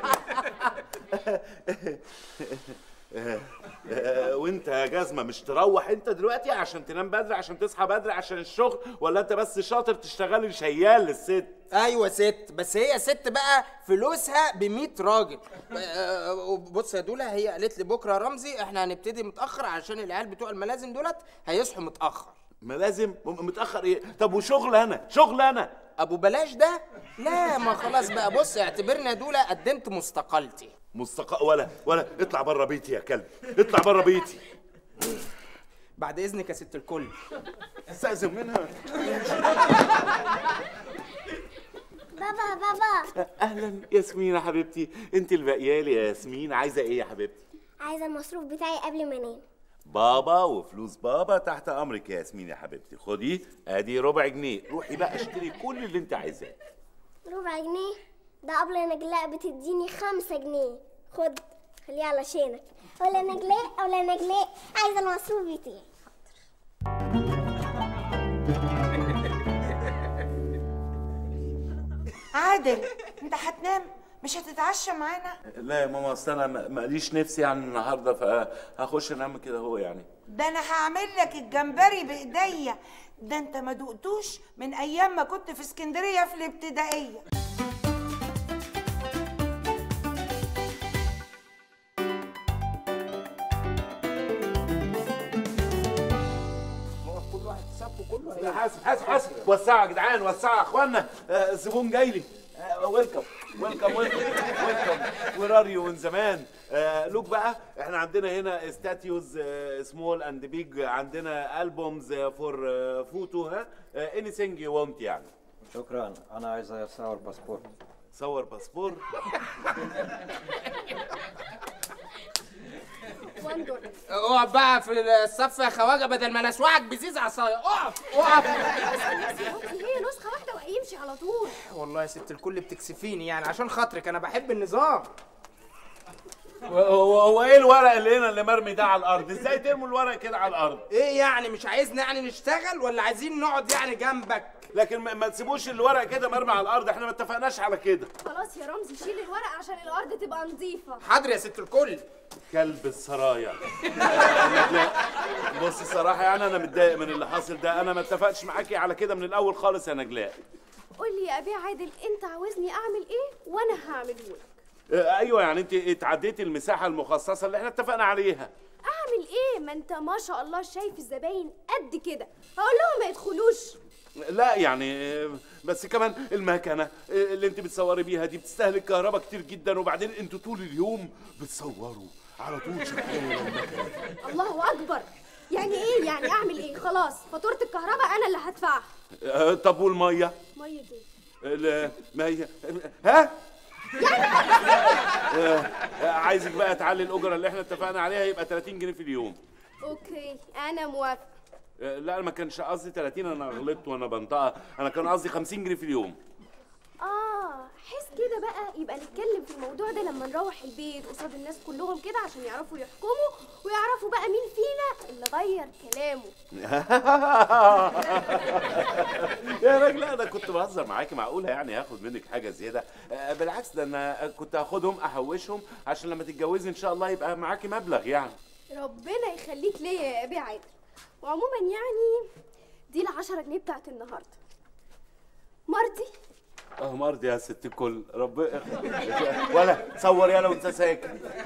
آه، آه، وانت يا جزمه مش تروح انت دلوقتي عشان تنام بدري عشان تصحى بدري عشان الشغل ولا انت بس شاطر تشتغلي شيال للست ايوه ست بس هي ست بقى فلوسها ب 100 راجل آه، بص يا دولا هي قالت لي بكره يا رمزي احنا هنبتدي متاخر عشان العيال بتوع الملازم دولت هيصحوا متاخر ملازم م- متاخر ايه طب وشغل انا شغل انا ابو بلاش ده لا ما خلاص بقى بص اعتبرني يا دولا قدمت مستقالتي مستق ولا ولا اطلع بره بيتي يا كلب اطلع بره بيتي بعد اذنك يا ست الكل استاذن منها بابا بابا اهلا ياسمين يا حبيبتي انت البقيالي يا ياسمين عايزه ايه يا حبيبتي عايزه المصروف بتاعي قبل ما انام بابا وفلوس بابا تحت امرك يا ياسمين يا حبيبتي خدي ادي ربع جنيه روحي بقى اشتري كل اللي انت عايزاه ربع جنيه ده قبل نجلاء بتديني خمسة جنيه خد خليه علشانك ولا نجلاء ولا نجلاء عايزه المصروف بتاعي عادل انت هتنام مش هتتعشى معانا لا يا ماما اصل انا ما- ماليش نفسي يعني النهارده فهخش انام كده هو يعني ده انا هعمل لك الجمبري بايديا ده انت ما دقتوش من ايام ما كنت في اسكندريه في الابتدائيه كل واحد سابه كله حاسب حاسب حاسب وسعوا يا جدعان وسعوا يا اخوانا آه، الزبون جاي لي ويلكم ويلكم ويلكم وير ار يو من زمان آه، لوك بقى احنا عندنا هنا ستاتيوز سمول اند بيج عندنا البومز فور فوتو ها اني ثينج يو وونت يعني شكرا انا عايز اصور باسبور صور باسبور اقف بقى في الصف يا خواجه بدل ما انا اسوعك بزيز عصايه اقف اقف هي نسخه واحده وهيمشي على طول والله يا ست الكل بتكسفيني يعني عشان خاطرك انا بحب النظام هو هو ايه الورق اللي هنا اللي مرمي ده على الارض ازاي ترموا الورق كده على الارض ايه يعني مش عايزنا يعني نشتغل ولا عايزين نقعد يعني جنبك لكن ما ما تسيبوش الورق كده مرمي على الارض احنا ما اتفقناش على كده خلاص يا رمزي شيل الورق عشان الارض تبقى نظيفه حاضر يا ست الكل كلب السرايا نجلاء بص الصراحه يعني انا متضايق من اللي حاصل ده انا ما اتفقتش معاكي على كده من الاول خالص يا نجلاء قول لي يا ابي عادل انت عاوزني اعمل ايه وانا هعمله لك آه، ايوه يعني انت اتعديتي المساحه المخصصه اللي احنا اتفقنا عليها اعمل ايه ما انت ما شاء الله شايف الزباين قد كده هقول لهم ما يدخلوش لا يعني آه، بس كمان المكنه آه، اللي انت بتصوري بيها دي بتستهلك كهرباء كتير جدا وبعدين انتوا طول اليوم بتصوروا على طول شغاله المكنه الله اكبر يعني ايه يعني اعمل ايه خلاص فاتوره الكهرباء انا اللي هدفعها آه، طب والميه ميه ايه ال- ما هي ها آه، آه، عايزك بقى تعلي الاجره اللي احنا اتفقنا عليها يبقى 30 جنيه في اليوم اوكي انا موافقه آه، لا ما كانش قصدي 30 انا غلطت وانا بنطقها انا كان قصدي 50 جنيه في اليوم اه حس كده بقى يبقى نتكلم في الموضوع ده لما نروح البيت قصاد الناس كلهم كده عشان يعرفوا يحكموا ويعرفوا بقى مين فينا اللي غير كلامه يا راجل انا كنت بهزر معاكي معقوله يعني هاخد منك حاجه زياده آه، بالعكس ده انا كنت هاخدهم احوشهم عشان لما تتجوزي ان شاء الله يبقى معاكي مبلغ يعني ربنا يخليك ليا يا ابي عادل وعموما يعني دي العشرة جنيه بتاعت النهارده مرضي اه مرضي يا ست الكل رب ولا صور يلا وانت ساكت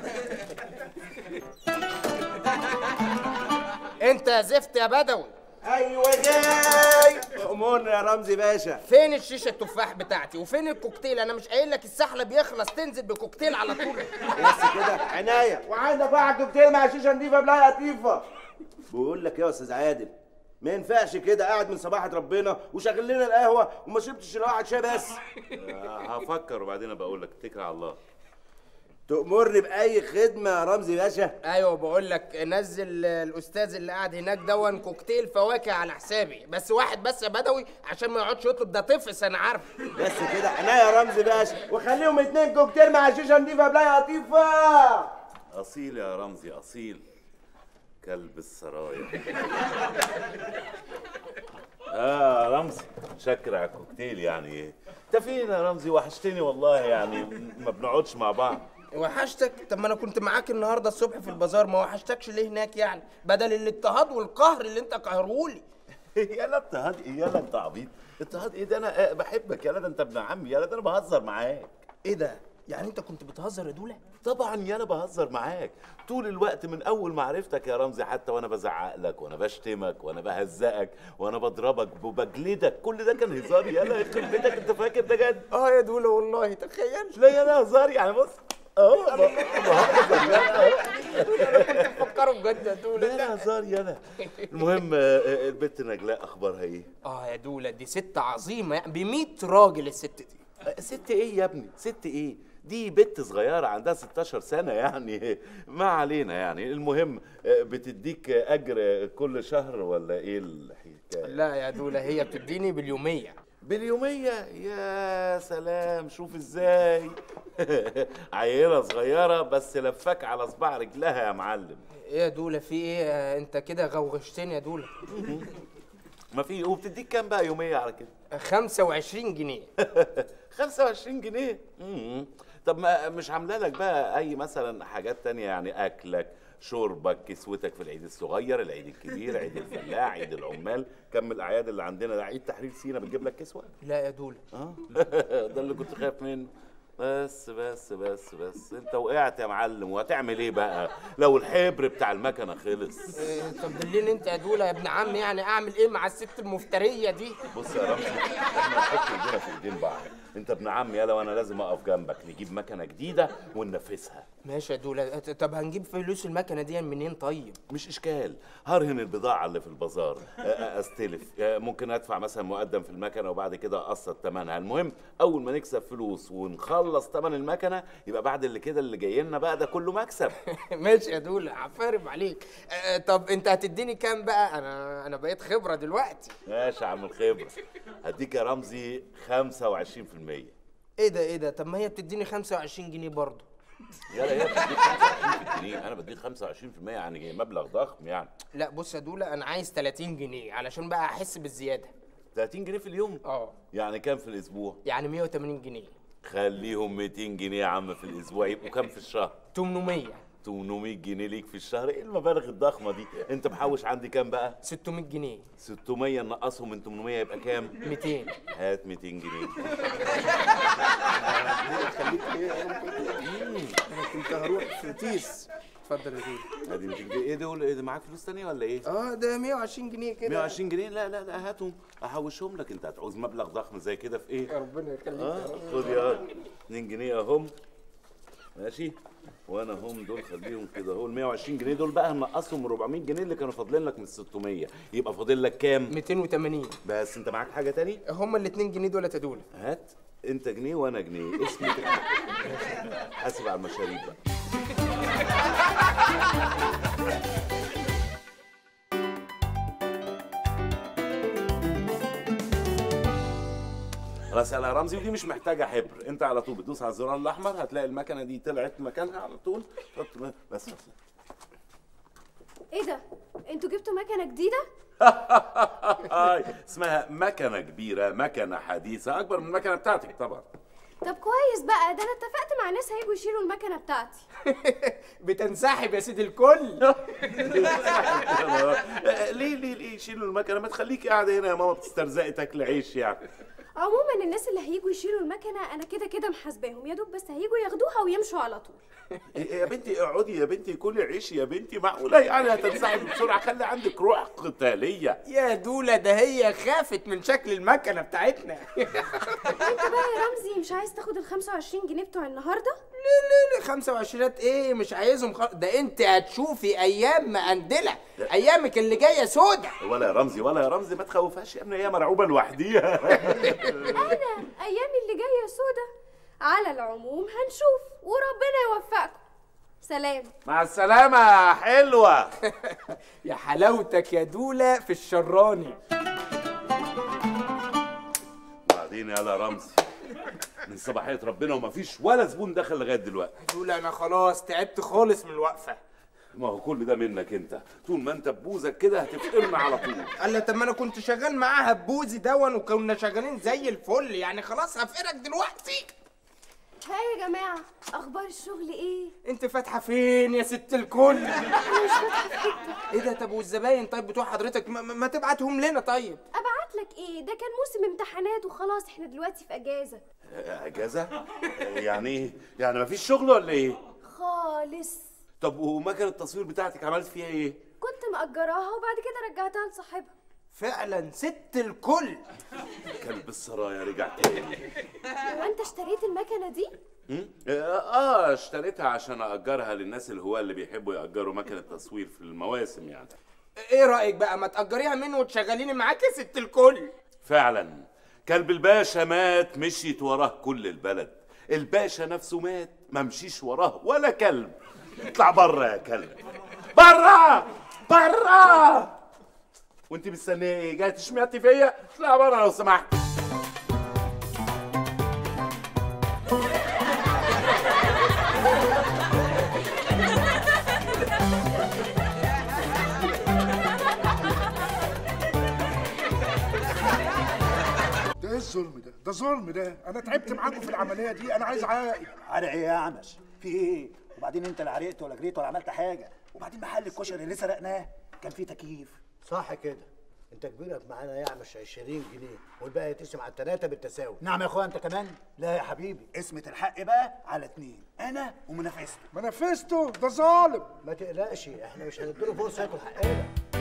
انت يا زفت يا بدوي ايوه جاي امورنا يا رمزي باشا فين الشيشه التفاح بتاعتي وفين الكوكتيل انا مش قايل لك السحله بيخلص تنزل بكوكتيل على طول بس كده عناية وعندك واحد كوكتيل مع شيشه نضيفه بلاي لطيفه بقول لك يا استاذ عادل ما ينفعش كده قاعد من صباحة ربنا وشغل لنا القهوة وما شربتش الا واحد شاي بس آه، هفكر وبعدين بقول لك اتكل على الله تأمرني بأي خدمة يا رمزي باشا ايوه بقول لك نزل الاستاذ اللي قاعد هناك دون كوكتيل فواكه على حسابي بس واحد بس يا بدوي عشان ما يقعدش يطلب ده طفس انا عارف بس كده عناية يا رمزي باشا وخليهم اتنين كوكتيل مع شيشة نضيفة بلاي لطيفة اصيل يا رمزي اصيل كلب السرايا اه رمزي شكر على الكوكتيل يعني انت فين يا رمزي وحشتني والله يعني ما بنقعدش مع بعض وحشتك طب ما انا كنت معاك النهارده الصبح في البازار ما وحشتكش ليه هناك يعني بدل الاضطهاد والقهر اللي انت قهرهولي يلا اضطهاد ايه يلا انت عبيط اضطهاد ايه ده انا آه، بحبك يلا ده انت ابن عمي يلا ده انا بهزر معاك ايه ده يعني انت كنت بتهزر يا دوله طبعا يلا بهزر معاك طول الوقت من اول ما عرفتك يا رمزي حتى وانا بزعق لك وانا بشتمك وانا بهزقك وانا بضربك وبجلدك كل ده كان هزار يلا يخرب بيتك انت فاكر ده جد اه يا دوله والله تخيل لا يلا هزار يعني بص اهو بهزر يلا أهو. بتفكروا بجد يا دوله لا لا هزار يلا المهم آه، آه، البت نجلاء اخبارها ايه اه يا دوله دي ست عظيمه ب 100 راجل الست دي آه، ست ايه يا ابني ست ايه دي بنت صغيرة عندها 16 سنة يعني ما علينا يعني المهم آه، بتديك أجر كل شهر ولا إيه الحكاية؟ لا يا دوله هي بتديني باليوميه باليومية يا سلام شوف ازاي عيلة صغيرة بس لفاك على صباع رجلها يا معلم ايه يا دوله في ايه آه، انت كده غوغشتني يا دوله ما في وبتديك كام بقى يومية على كده؟ 25 جنيه 25 جنيه مم. طب ما مش عامله لك بقى اي مثلا حاجات تانية يعني اكلك شربك كسوتك في العيد الصغير العيد الكبير عيد الفلاح عيد العمال كم الاعياد اللي عندنا ده عيد تحرير سينا بتجيب لك كسوه لا يا دوله اه ده اللي كنت خايف منه بس بس بس بس انت وقعت يا معلم وهتعمل ايه بقى لو الحبر بتاع المكنه خلص إيه، طب دليني انت يا دوله يا ابن عم يعني اعمل ايه مع الست المفتريه دي بص يا رمزي احنا نحط ايدينا في ايدين بعض انت ابن عمي يلا وانا لازم اقف جنبك نجيب مكنه جديده وننفذها ماشي يا دوله ط- طب هنجيب فلوس المكنه دي منين طيب مش اشكال هرهن البضاعه اللي في البازار أ- أ- استلف أ- ممكن ادفع مثلا مقدم في المكنه وبعد كده اقسط ثمنها المهم اول ما نكسب فلوس ونخلص ثمن المكنه يبقى بعد اللي كده اللي جاي لنا بقى ده كله مكسب ماشي يا دوله عفارم عليك آه، طب انت هتديني كام بقى انا انا بقيت خبره دلوقتي ماشي يا عم الخبره هديك يا رمزي 25% ايه ده ايه ده طب ما هي بتديني 25 جنيه برضه يلا هي بتديك 25 جنيه انا بديك 25% يعني مبلغ ضخم يعني لا بص يا دوله انا عايز 30 جنيه علشان بقى احس بالزياده 30 جنيه في اليوم اه يعني كام في الاسبوع يعني 180 جنيه خليهم 200 جنيه يا عم في الاسبوع يبقوا كام في الشهر 800 800 جنيه ليك في الشهر ايه المبالغ الضخمه دي انت محوش عندي كام بقى 600 جنيه 600 نقصهم من 800 يبقى كام 200 هات 200 جنيه انا كنت هروح في تيس اتفضل يا دوله ادي 200 جنيه ايه دول ايه ده معاك فلوس تانية ولا ايه اه ده 120 جنيه كده 120 جنيه لا لا لا هاتهم احوشهم لك انت هتعوز مبلغ ضخم زي كده في ايه ربنا يخليك اه يا رب. خد يا 2 جنيه اهم ماشي وانا هم دول خليهم كده اهو ال 120 جنيه دول بقى هنقصهم من 400 جنيه اللي كانوا فاضلين لك من 600 يبقى فاضل لك كام 280 بس انت معاك حاجه تاني هما ال 2 جنيه دول يا دوله هات انت جنيه وانا جنيه اسمي كده. حاسب على المشاريب بقى خلاص يلا يا رمزي ودي مش محتاجه حبر انت على طول بتدوس على الزرار الاحمر هتلاقي المكنه دي طلعت مكانها على طول حط بس بس ايه ده انتوا جبتوا مكنه جديده هاي اسمها مكنه كبيره مكنه حديثه اكبر من المكنه بتاعتك طبعا طب كويس بقى ده انا اتفقت مع ناس هيجوا يشيلوا المكنه بتاعتي بتنسحب يا سيدي الكل ليه ليه ليه شيلوا المكنه ما تخليكي قاعده هنا يا ماما بتسترزقي تاكل عيش يعني عموما الناس اللي هيجوا يشيلوا المكنه انا كده كده محاسباهم يا دوب بس هيجوا ياخدوها ويمشوا على طول يا بنتي اقعدي يا بنتي كلي عيش يا بنتي معقوله يعني هتنسحبي بسرعه خلي عندك روح قتاليه يا دوله ده هي خافت من شكل المكنه بتاعتنا انت بقى يا رمزي مش عايز تاخد ال 25 جنيه بتوع النهارده لا لا 25 ايه مش عايزهم خ... ده انت هتشوفي ايام مقندله ايامك اللي جايه سودة ولا يا رمزي ولا يا رمزي ما تخوفهاش يا ابني هي مرعوبه لوحديها انا ايامي اللي جايه سودة على العموم هنشوف وربنا يوفقكم سلام مع السلامه يا حلوه يا حلاوتك يا دوله في الشراني بعدين يلا يا رمزي من صباحيه ربنا ومفيش ولا زبون دخل لغايه دلوقتي دوله انا خلاص تعبت خالص من الوقفه ما هو كل ده منك انت طول ما انت ببوزك كده هتفقرنا على طول قال لي طب ما انا كنت شغال معاها ببوزي دون وكنا شغالين زي الفل يعني خلاص هفقرك دلوقتي ها يا جماعه اخبار الشغل ايه انت فاتحه فين يا ست الكل مش فاتحه في حته ايه ده طب والزباين طيب بتوع حضرتك ما, ما ما تبعتهم لنا طيب ابعت لك ايه ده كان موسم امتحانات وخلاص احنا دلوقتي في اجازه اجازه يعني ايه يعني مفيش شغل ولا ايه خالص طب ومكنه التصوير بتاعتك عملت فيها ايه كنت مأجراها وبعد كده رجعتها لصاحبها فعلا ست الكل كلب السرايا رجع تاني هو انت اشتريت المكنه دي م? اه اشتريتها عشان اجرها للناس الهواة اللي بيحبوا ياجروا مكنه تصوير في المواسم يعني ايه رايك بقى ما تاجريها منه وتشغليني معاك يا ست الكل فعلا كلب الباشا مات مشيت وراه كل البلد الباشا نفسه مات ما مشيش وراه ولا كلب اطلع بره يا كلب بره بره وانت مستنيه ايه جاي تشمعتي فيا اطلع بره لو سمحت ده ايه الظلم ده؟ ده ظلم ده، أنا تعبت معاكم في العملية دي، أنا عايز عائل. عرق ايه يا اعمش في ايه وبعدين انت لا عرقت ولا جريت ولا عملت حاجه وبعدين محل الكشري اللي سرقناه كان فيه تكييف صح كده انت كبيرك معانا يعمش 20 جنيه والباقي يتقسم على الثلاثه بالتساوي نعم يا اخويا انت كمان لا يا حبيبي اسمة الحق بقى على اتنين انا ومنافسته منافسته ده ظالم ما تقلقش احنا مش هنديله فرصه ياكل حقنا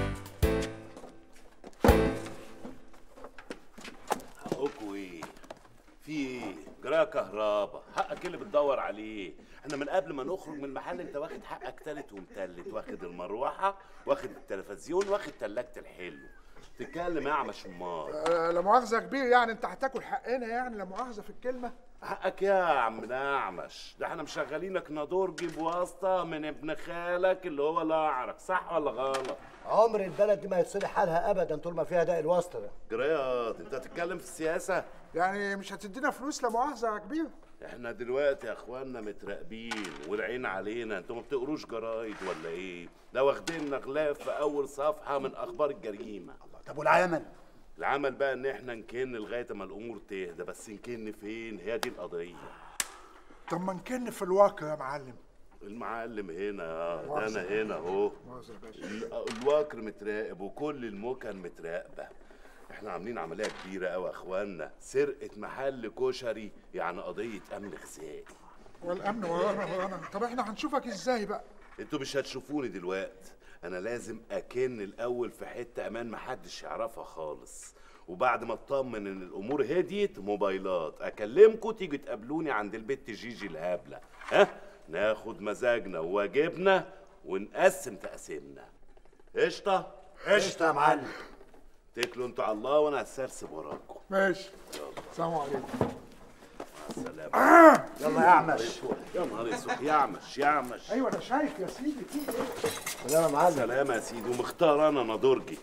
حقكوا ايه في ايه جرايه كهربا حقك اللي بتدور عليه احنا من قبل ما نخرج من المحل انت واخد حقك تالت ومتلت واخد المروحه واخد التلفزيون واخد تلاجة الحلو تتكلم يا اعمش امال آه، لا مؤاخذة كبير يعني أنت هتاكل حقنا يعني لا مؤاخذة في الكلمة. حقك يا عم نعمش ده احنا مشغلينك نادورجي بواسطه من ابن خالك اللي هو الاعرج صح ولا غلط عمر البلد دي ما يتصلح حالها ابدا طول ما فيها داء الواسطه ده جريات انت هتتكلم في السياسه يعني مش هتدينا فلوس لا مؤاخذة يا كبير؟ احنا دلوقتي يا اخوانا متراقبين والعين علينا انتوا ما بتقروش جرايد ولا ايه ده واخديننا غلاف في اول صفحه من اخبار الجريمه طب والعمل العمل بقى ان احنا نكن لغايه ما الامور تهدى بس نكن فين هي دي القضيه طب ما نكن في الواقع يا معلم. المعلم هنا اه ده انا هنا اهو مؤاخذة يا باشا. ال- الواكر متراقب وكل المكن متراقبه احنا عاملين عمليه كبيره قوي يا اخوانا سرقه محل كشري يعني قضيه امن غذائي والأمن ورانا ورانا، طب إحنا هنشوفك إزاي بقى؟ انتوا مش هتشوفوني دلوقتي انا لازم اكن الاول في حته امان محدش يعرفها خالص وبعد ما اطمن ان الامور هديت موبايلات اكلمكم تيجوا تقابلوني عند البت جيجي الهبله ها ناخد مزاجنا وواجبنا ونقسم تقاسيمنا قشطه قشطة يا معلم. تكلوا انتوا على الله وانا هسرسب وراكم ماشي. السلام عليكم. مع السلامه آه! يلا يا اعمش يا نهار اسود يعمش يعمش أيوه أنا شايف يا سيدي في إيه؟ سلام يا معلم سلام يا سيدي ومختار انا نادورجي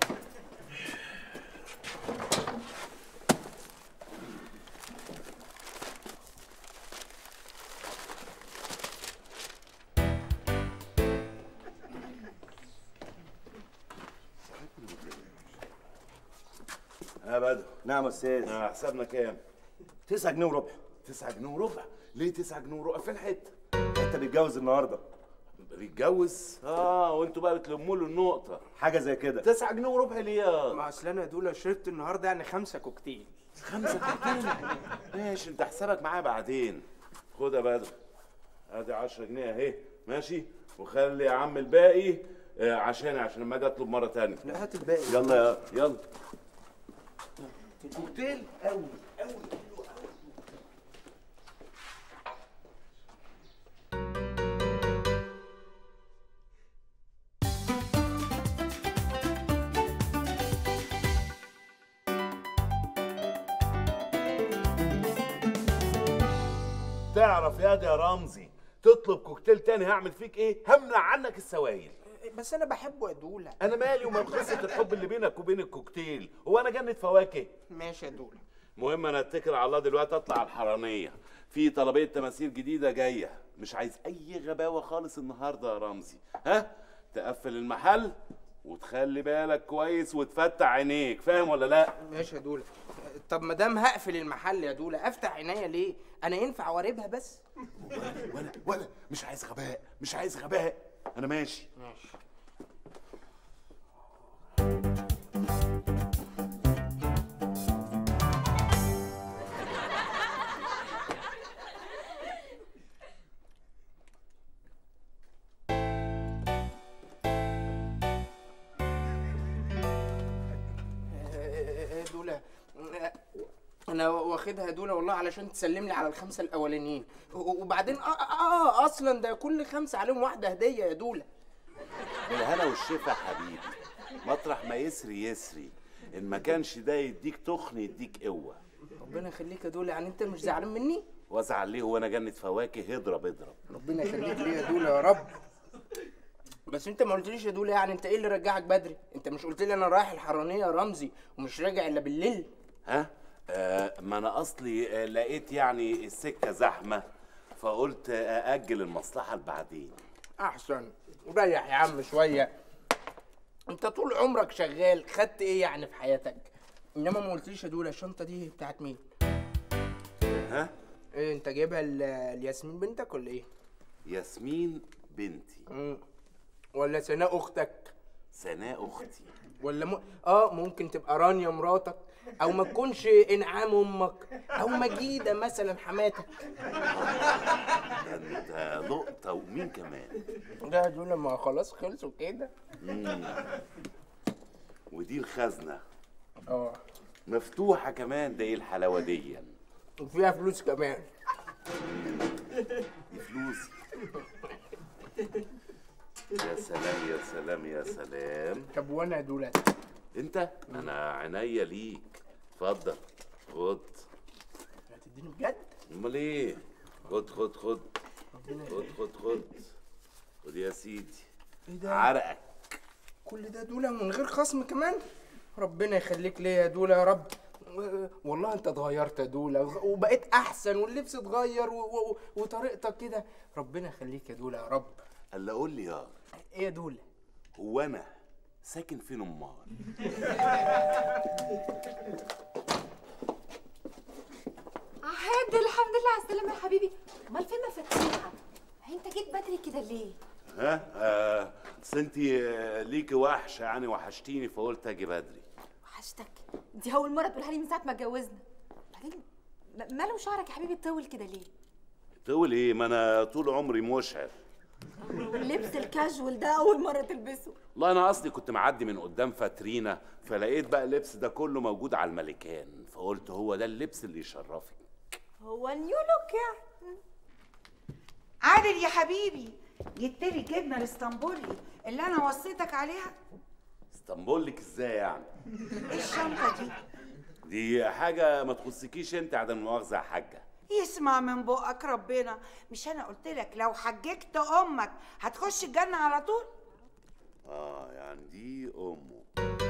يا بدر نعم يا استاذ آه، حسابنا كام؟ 9 جنيه وربع 9 جنيه وربع ليه 9 جنيه وربع فين حته؟ انت بتتجوز النهارده بيتجوز؟ اه وانتوا بقى بتلموا له النقطه حاجه زي كده 9 جنيه وربع ليه يا ما اصل انا دول شربت النهارده يعني خمسه كوكتيل خمسة كوكتيل ماشي انت حسابك معايا بعدين خد يا بدر ادي 10 جنيه اهي ماشي وخلي يا عم الباقي آه، عشاني عشان لما اجي اطلب مره تانية لا هات الباقي يلا يا يلا كوكتيل قوي قوي تعرف يا دي يا رمزي تطلب كوكتيل تاني هعمل فيك ايه همنع عنك السوائل بس انا بحبه يا دوله انا مالي ومال قصه الحب اللي بينك وبين الكوكتيل هو انا جنة فواكه ماشي يا دوله المهم انا اتكل على الله دلوقتي اطلع على الحراميه في طلبيه تماثيل جديده جايه مش عايز اي غباوه خالص النهارده يا رمزي ها تقفل المحل وتخلي بالك كويس وتفتح عينيك فاهم ولا لا ماشي يا دوله طب ما دام هقفل المحل يا دوله افتح عينيا ليه انا ينفع واربها بس ولا ولا مش عايز غباء مش عايز غباء انا ماشي ماشي دوله انا واخدها دول والله علشان تسلم لي على الخمسه الاولانيين و- وبعدين اه, آه, آه اصلا ده كل خمسه عليهم واحده هديه يا دوله بالهنا والشفا حبيبي مطرح ما يسري يسري ان ما كانش ده يديك تخن يديك قوه ربنا يخليك يا دوله يعني انت مش زعلان مني وازعل ليه وانا جنة فواكه اضرب اضرب ربنا يخليك ليا يا دوله يا رب بس انت ما قلتليش يا دوله يعني انت ايه اللي رجعك بدري انت مش قلت لي انا رايح الحرانيه يا رمزي ومش راجع الا بالليل ها آه ما انا اصلي آه لقيت يعني السكه زحمه فقلت آه اجل المصلحه لبعدين احسن ريح يا عم شويه انت طول عمرك شغال خدت ايه يعني في حياتك انما ما قلتليش يا دوله الشنطه دي بتاعت مين ها ايه انت جايبها ل- لياسمين بنتك ولا ايه ياسمين بنتي مم. ولا سناء اختك سناء اختي ولا م... اه ممكن تبقى رانيا مراتك او ما تكونش انعام امك او مجيده مثلا حماتك ده انت نقطه ومين كمان ده دول لما خلاص خلصوا كده مم. ودي الخزنه اه مفتوحه كمان ده ايه الحلاوه دي وفيها فلوس كمان دي فلوسي يا سلام يا سلام يا سلام طب وانا يا دولة انت انا عينيا ليك اتفضل خد هتديني بجد امال ايه خد خد خد خد خد خد خد يا سيدي ايه ده عرقك كل ده دولة من غير خصم كمان ربنا يخليك ليا يا دولة يا رب و- والله انت اتغيرت يا دولة وغ- وبقيت احسن واللبس اتغير و... و... وطريقتك كده ربنا يخليك يا دولة يا رب الا قول لي يا ايه يا دولة هو انا ساكن فين امال عهد الحمد لله على السلامة يا حبيبي امال فين مفاتيحك؟ هي انت جيت بدري كده ليه؟ ها آه بس انت آه، ليكي وحشه يعني وحشتيني فقلت اجي بدري وحشتك دي اول مرة تقولها لي من ساعة ما اتجوزنا بعدين م- ماله شعرك يا حبيبي طول كده ليه؟ تقول ايه ما انا طول عمري مشعر واللبس الكاجوال ده اول مرة تلبسه والله انا اصلي كنت معدي من قدام فاترينا فلقيت بقى اللبس ده كله موجود على الملكان فقلت هو ده اللبس اللي يشرفك هو النيو لوك يعني عادل يا حبيبي جبت لي جبنه الاسطنبولي اللي انا وصيتك عليها اسطنبول لك ازاي يعني ايه الشنطه دي دي حاجه ما تخصكيش انت عدم المؤاخذه يا حاجه يسمع من بقك ربنا مش انا قلت لك لو حججت امك هتخش الجنه على طول اه يعني دي امه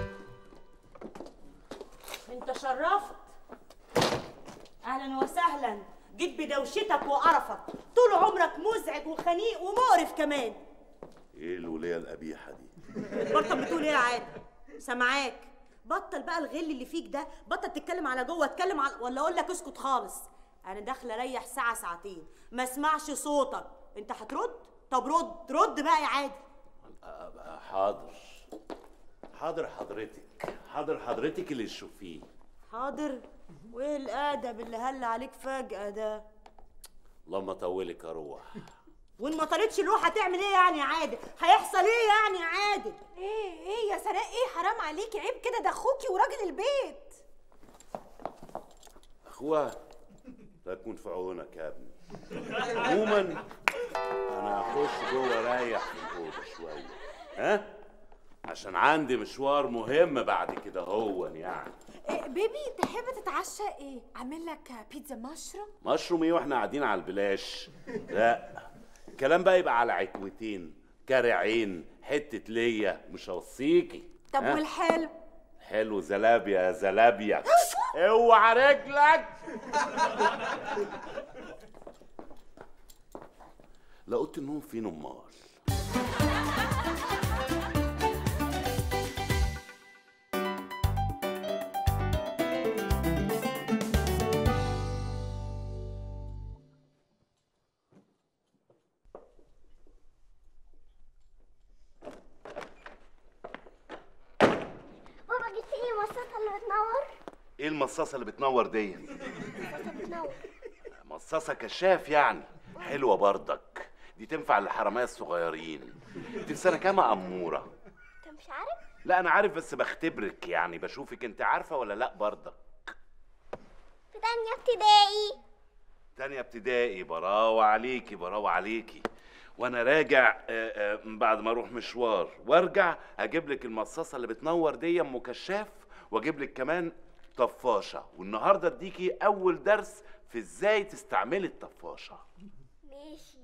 انت شرفت اهلا وسهلا جيت بدوشتك وقرفك طول عمرك مزعج وخنيق ومقرف كمان ايه الوليه القبيحه دي بطل بتقول ايه يا عادل سامعاك بطل بقى الغل اللي فيك ده بطل تتكلم على جوه اتكلم على ولا اقول لك اسكت خالص انا داخله اريح ساعه ساعتين ما اسمعش صوتك انت هترد طب رد رد بقى يا عادل آه، حاضر حاضر حضرتك حاضر حضرتك اللي تشوفيه حاضر وايه الادب اللي هل عليك فجاه ده اللهم طولك يا روح وان ما طلتش الروح هتعمل ايه يعني يا عادل هيحصل ايه يعني يا عادل ايه ايه يا سناء ايه حرام عليكي عيب كده ده اخوكي وراجل البيت اخويا لا تكون في عونك يا ابني عموما انا هخش جوه اريح في الاوضه شويه ها عشان عندي مشوار مهم بعد كده هو يعني إيه بيبي تحب تتعشى ايه اعمل لك بيتزا مشروم مشروم ايه واحنا قاعدين على البلاش لا الكلام بقى يبقى على عكوتين كرعين حته ليا مش هوصيكي طب ها؟ والحلو حلو زلابيا يا زلابيا اوعى رجلك لا اوضه النوم فين امال بابا جبت لي مصاصة اللي بتنور ايه المصاصه اللي بتنور دي مصاصة بتنور مصاصه كشاف يعني حلوه برضك دي تنفع للحراميه الصغيرين انت في سنه كام يا اموره انت مش عارف لا انا عارف بس بختبرك يعني بشوفك انت عارفه ولا لا برضك تانية ابتدائي تانية ابتدائي براوة عليكي براوة عليكي وانا راجع آه، آه، بعد ما اروح مشوار وارجع هجيب لك المصاصه اللي بتنور دي ام كشاف واجيب لك كمان طفاشه والنهارده اديكي اول درس في ازاي تستعملي الطفاشه ماشي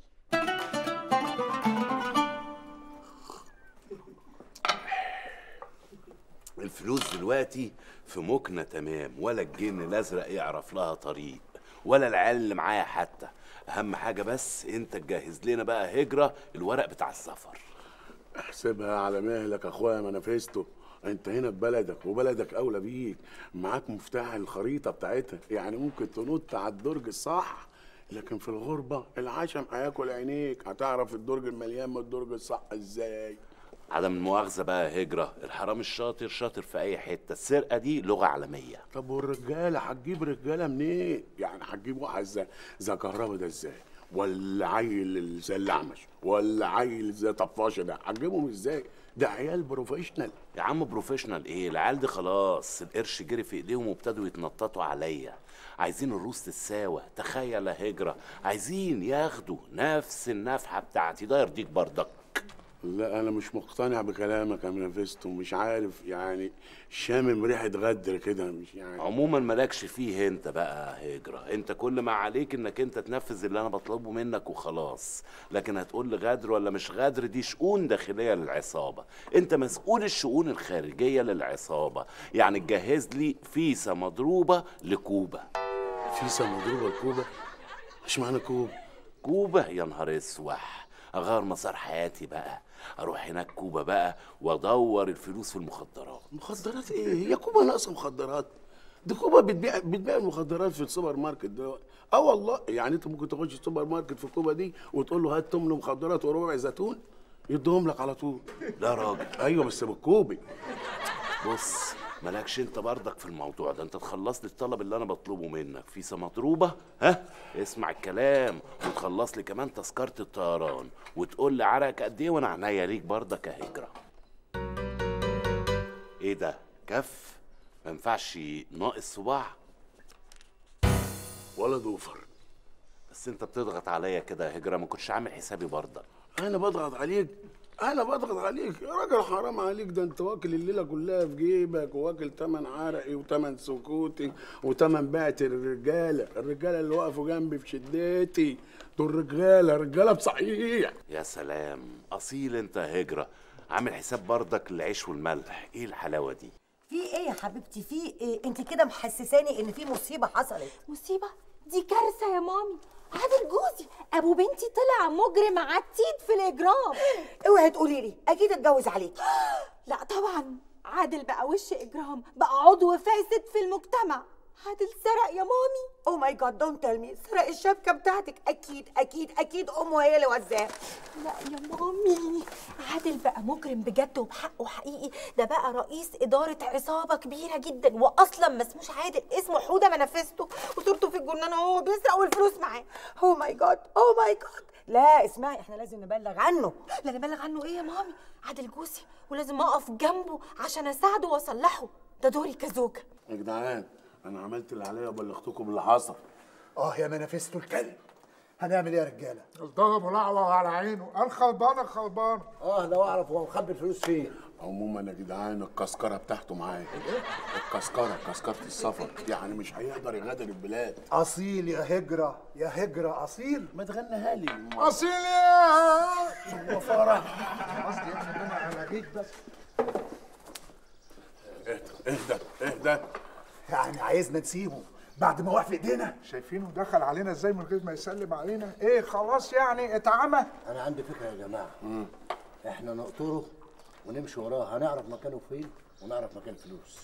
الفلوس دلوقتي في مكنه تمام ولا الجن الازرق يعرف لها طريق ولا العيال اللي معايا حتى اهم حاجه بس انت تجهز لنا بقى هجره الورق بتاع السفر احسبها على مهلك يا اخويا منافستو انت هنا في بلدك وبلدك اولى بيك معاك مفتاح الخريطه بتاعتها يعني ممكن تنط على الدرج الصح لكن في الغربه العشم هياكل عينيك هتعرف الدرج المليان من الدرج الصح ازاي عدم المؤاخذه بقى هجره الحرام الشاطر شاطر في اي حته السرقه دي لغه عالميه طب والرجاله هتجيب رجاله منين يعني هتجيب واحد زي زي كهربا ده ازاي ولا عيل زي الاعمش ولا عيل زي طفاشه ده هتجيبهم ازاي ده عيال بروفيشنال يا عم بروفيشنال ايه العيال دي خلاص القرش جري في ايديهم وابتدوا يتنططوا عليا عايزين الروس تتساوى تخيل يا هجرة عايزين ياخدوا نفس النفحة بتاعتي ده يرضيك برضك لا انا مش مقتنع بكلامك يا منافستو مش عارف يعني شامم ريحه غدر كده مش يعني عموما مالكش فيه انت بقى يا هجرة انت كل ما عليك انك انت تنفذ اللي انا بطلبه منك وخلاص لكن هتقول لي غدر ولا مش غدر دي شؤون داخلية للعصابة انت مسؤول الشؤون الخارجية للعصابة يعني تجهز لي فيسة مضروبة لكوبا فيسة مضروبة لكوبا ايش معنى كوبا كوبا يا نهار اسوح اغير مسار حياتي بقى اروح هناك كوبا بقى وادور الفلوس في المخدرات مخدرات ايه هي كوبا ناقصه مخدرات دي كوبا بتبيع بتبيع المخدرات في السوبر ماركت دلوقتي اه والله يعني انت ممكن تخش السوبر ماركت في كوبا دي وتقول له هات تمن مخدرات وربع زيتون يديهم لك على طول لا راجل ايوه بس بالكوبي بص مالكش انت برضك في الموضوع ده انت تخلص لي الطلب اللي انا بطلبه منك فيسا مضروبه ها اسمع الكلام وتخلص لي كمان تذكره الطيران وتقول لي عرقك قد ايه وانا عينيا ليك برضك يا هجره ايه ده كف ما ينفعش ناقص صباع ولا دوفر بس انت بتضغط عليا كده يا هجره ما كنتش عامل حسابي برضك انا بضغط عليك انا بضغط عليك يا راجل حرام عليك ده انت واكل الليله كلها في جيبك وواكل تمن عرقي وتمن سكوتي وتمن بعت الرجاله الرجاله اللي وقفوا جنبي في شدتي دول رجاله رجاله بصحيح يا سلام اصيل انت يا هجره عامل حساب برضك العيش والملح ايه الحلاوه دي في ايه يا حبيبتي في ايه انت كده محسساني ان في مصيبه حصلت مصيبة دي كارثة يا مامي عادل جوزي ابو بنتي طلع مجرم عتيد في الاجرام اوعي تقولي لي اكيد اتجوز عليكي لا طبعا عادل بقى وش اجرام بقى عضو فاسد في المجتمع عادل سرق يا مامي او ماي جاد دونت تيل مي سرق الشبكه بتاعتك اكيد اكيد اكيد امه هي اللي وزاها لا يا مامي عادل بقى مجرم بجد وبحقه حقيقي ده بقى رئيس إدارة عصابة كبيرة جدا وأصلا ما اسموش عادل اسمه حودة منافسته وصورته في الجنان وهو بيسرق والفلوس معاه او ماي جاد او ماي جاد لا اسمعي احنا لازم نبلغ عنه لا نبلغ عنه ايه يا مامي عادل جوزي ولازم اقف جنبه عشان اساعده واصلحه ده دوري كزوجة يا جدعان انا عملت اللي عليا وبلغتكم اللي حصل اه يا منافستو الكلب هنعمل ايه يا رجاله الضرب ولعوة على عينه قال خربانة خربانة اه لو اعرف هو مخبي الفلوس فين عموما يا جدعان الكسكره بتاعته معايا الكسكره كسكره السفر يعني مش هيقدر يغادر البلاد اصيل يا هجره يا هجره اصيل ما تغنيها لي أصيل يا هو فرح قصدي يعني انا على جيت بس اهدى اهدى اهدى يعني عايزنا نسيبه بعد ما وقف في ايدينا شايفينه دخل علينا ازاي من غير ما يسلم علينا ايه خلاص يعني اتعمى انا عندي فكره يا جماعه احنا نقطره ونمشي وراه هنعرف مكانه فين ونعرف مكان الفلوس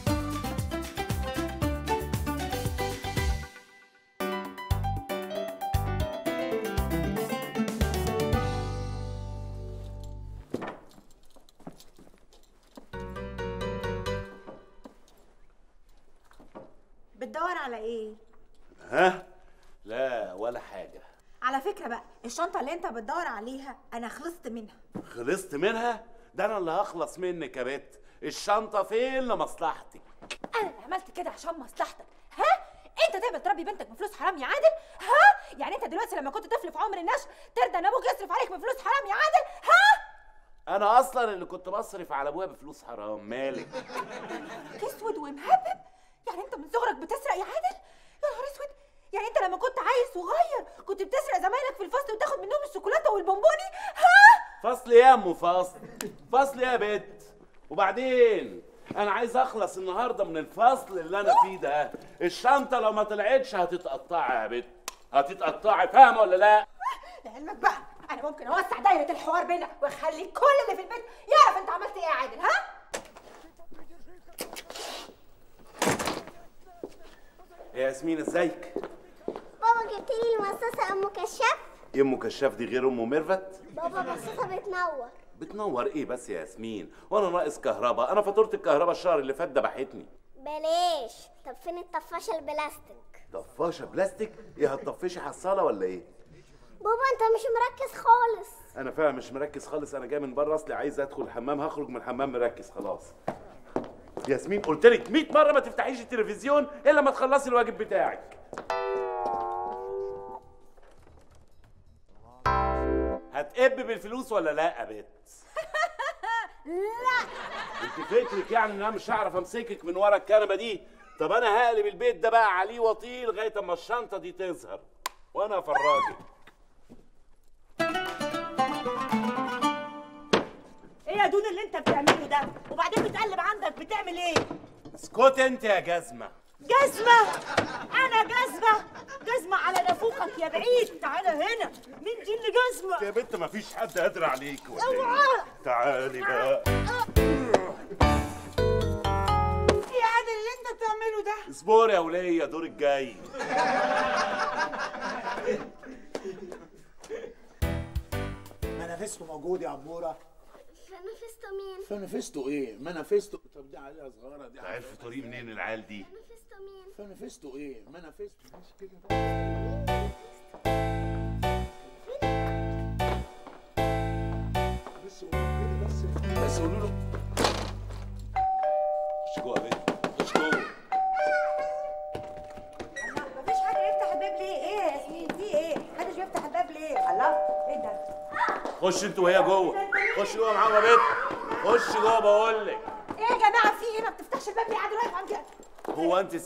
بتدور على ايه ها لا ولا حاجه على فكره بقى الشنطه اللي انت بتدور عليها انا خلصت منها خلصت منها ده انا اللي هخلص منك يا بت الشنطه فين لمصلحتك انا اللي عملت كده عشان مصلحتك ها انت تقبل تربي بنتك بفلوس حرام يا عادل ها يعني انت دلوقتي لما كنت طفل في عمر النشء ترضى ان ابوك يصرف عليك بفلوس حرام يا عادل ها انا اصلا اللي كنت بصرف على ابويا بفلوس حرام مالك اسود ومهبب يعني انت من صغرك بتسرق يا عادل يا نهار اسود يعني انت لما كنت عيل صغير كنت بتسرق زمايلك في الفصل وتاخد منهم الشوكولاته والبونبوني ها فصل ايه يا ام فصل فصل ايه يا بت وبعدين انا عايز اخلص النهارده من الفصل اللي انا فيه ده الشنطه لو ما طلعتش هتتقطعي يا بت هتتقطعي فاهمه ولا لا لعلمك بقى انا ممكن اوسع دايره الحوار بينا واخلي كل اللي في البيت يعرف انت عملت ايه يا عادل ها يا ياسمين ازيك بابا جبت لي المصاصة ام كشاف ايه ام كشاف دي غير ام ميرفت بابا مصاصة بتنور بتنور ايه بس يا ياسمين وانا ناقص كهرباء انا فاتوره الكهرباء الشهر اللي فات ذبحتني بلاش طب فين الطفاشة البلاستيك طفاشه بلاستيك ايه هتطفشي حصاله ولا ايه بابا انت مش مركز خالص انا فعلا مش مركز خالص انا جاي من بره اصلي عايز ادخل الحمام هخرج من الحمام مركز خلاص ياسمين قلت لك 100 مره ما تفتحيش التلفزيون الا ما تخلصي الواجب بتاعك هتقب بالفلوس ولا لا يا بت لا انت فكرك يعني ان انا مش هعرف امسكك من ورا الكنبه دي طب انا هقلب البيت ده بقى عليه وطيه لغايه اما الشنطه دي تظهر وانا افرجك ايه يا دون اللي انت بتعمله ده وبعدين بتقلب عندك بتعمل ايه اسكت انت يا جزمه جزمة أنا جزمة جزمة على نافوخك يا بعيد تعالى هنا مين دي اللي جزمة يا بنت مفيش حد قادر عليك ولا ايه اوعى تعالي بقى ايه يا عادل اللي انت بتعمله ده اصبري يا وليه دور الجاي منافسته موجود يا عبوره فنفسته مين فنفسته ايه منافسته طب دي عليها صغيره دي عارف طريق منين العيال دي فنفسته مين فنفسته ايه منافسته مش كده بس بس بس قولوا له خش جوه يا بنت خش جوه مفيش حد يفتح الباب ليه ايه يا ياسمين في ايه محدش بيفتح الباب ليه الله ايه ده خش انت وهي جوه خش جوه معاهم يا بنت خش جوه بقول لك ايه يا جماعه في ايه ما بتفتحش الباب ليه عادل واقف عندي هو انت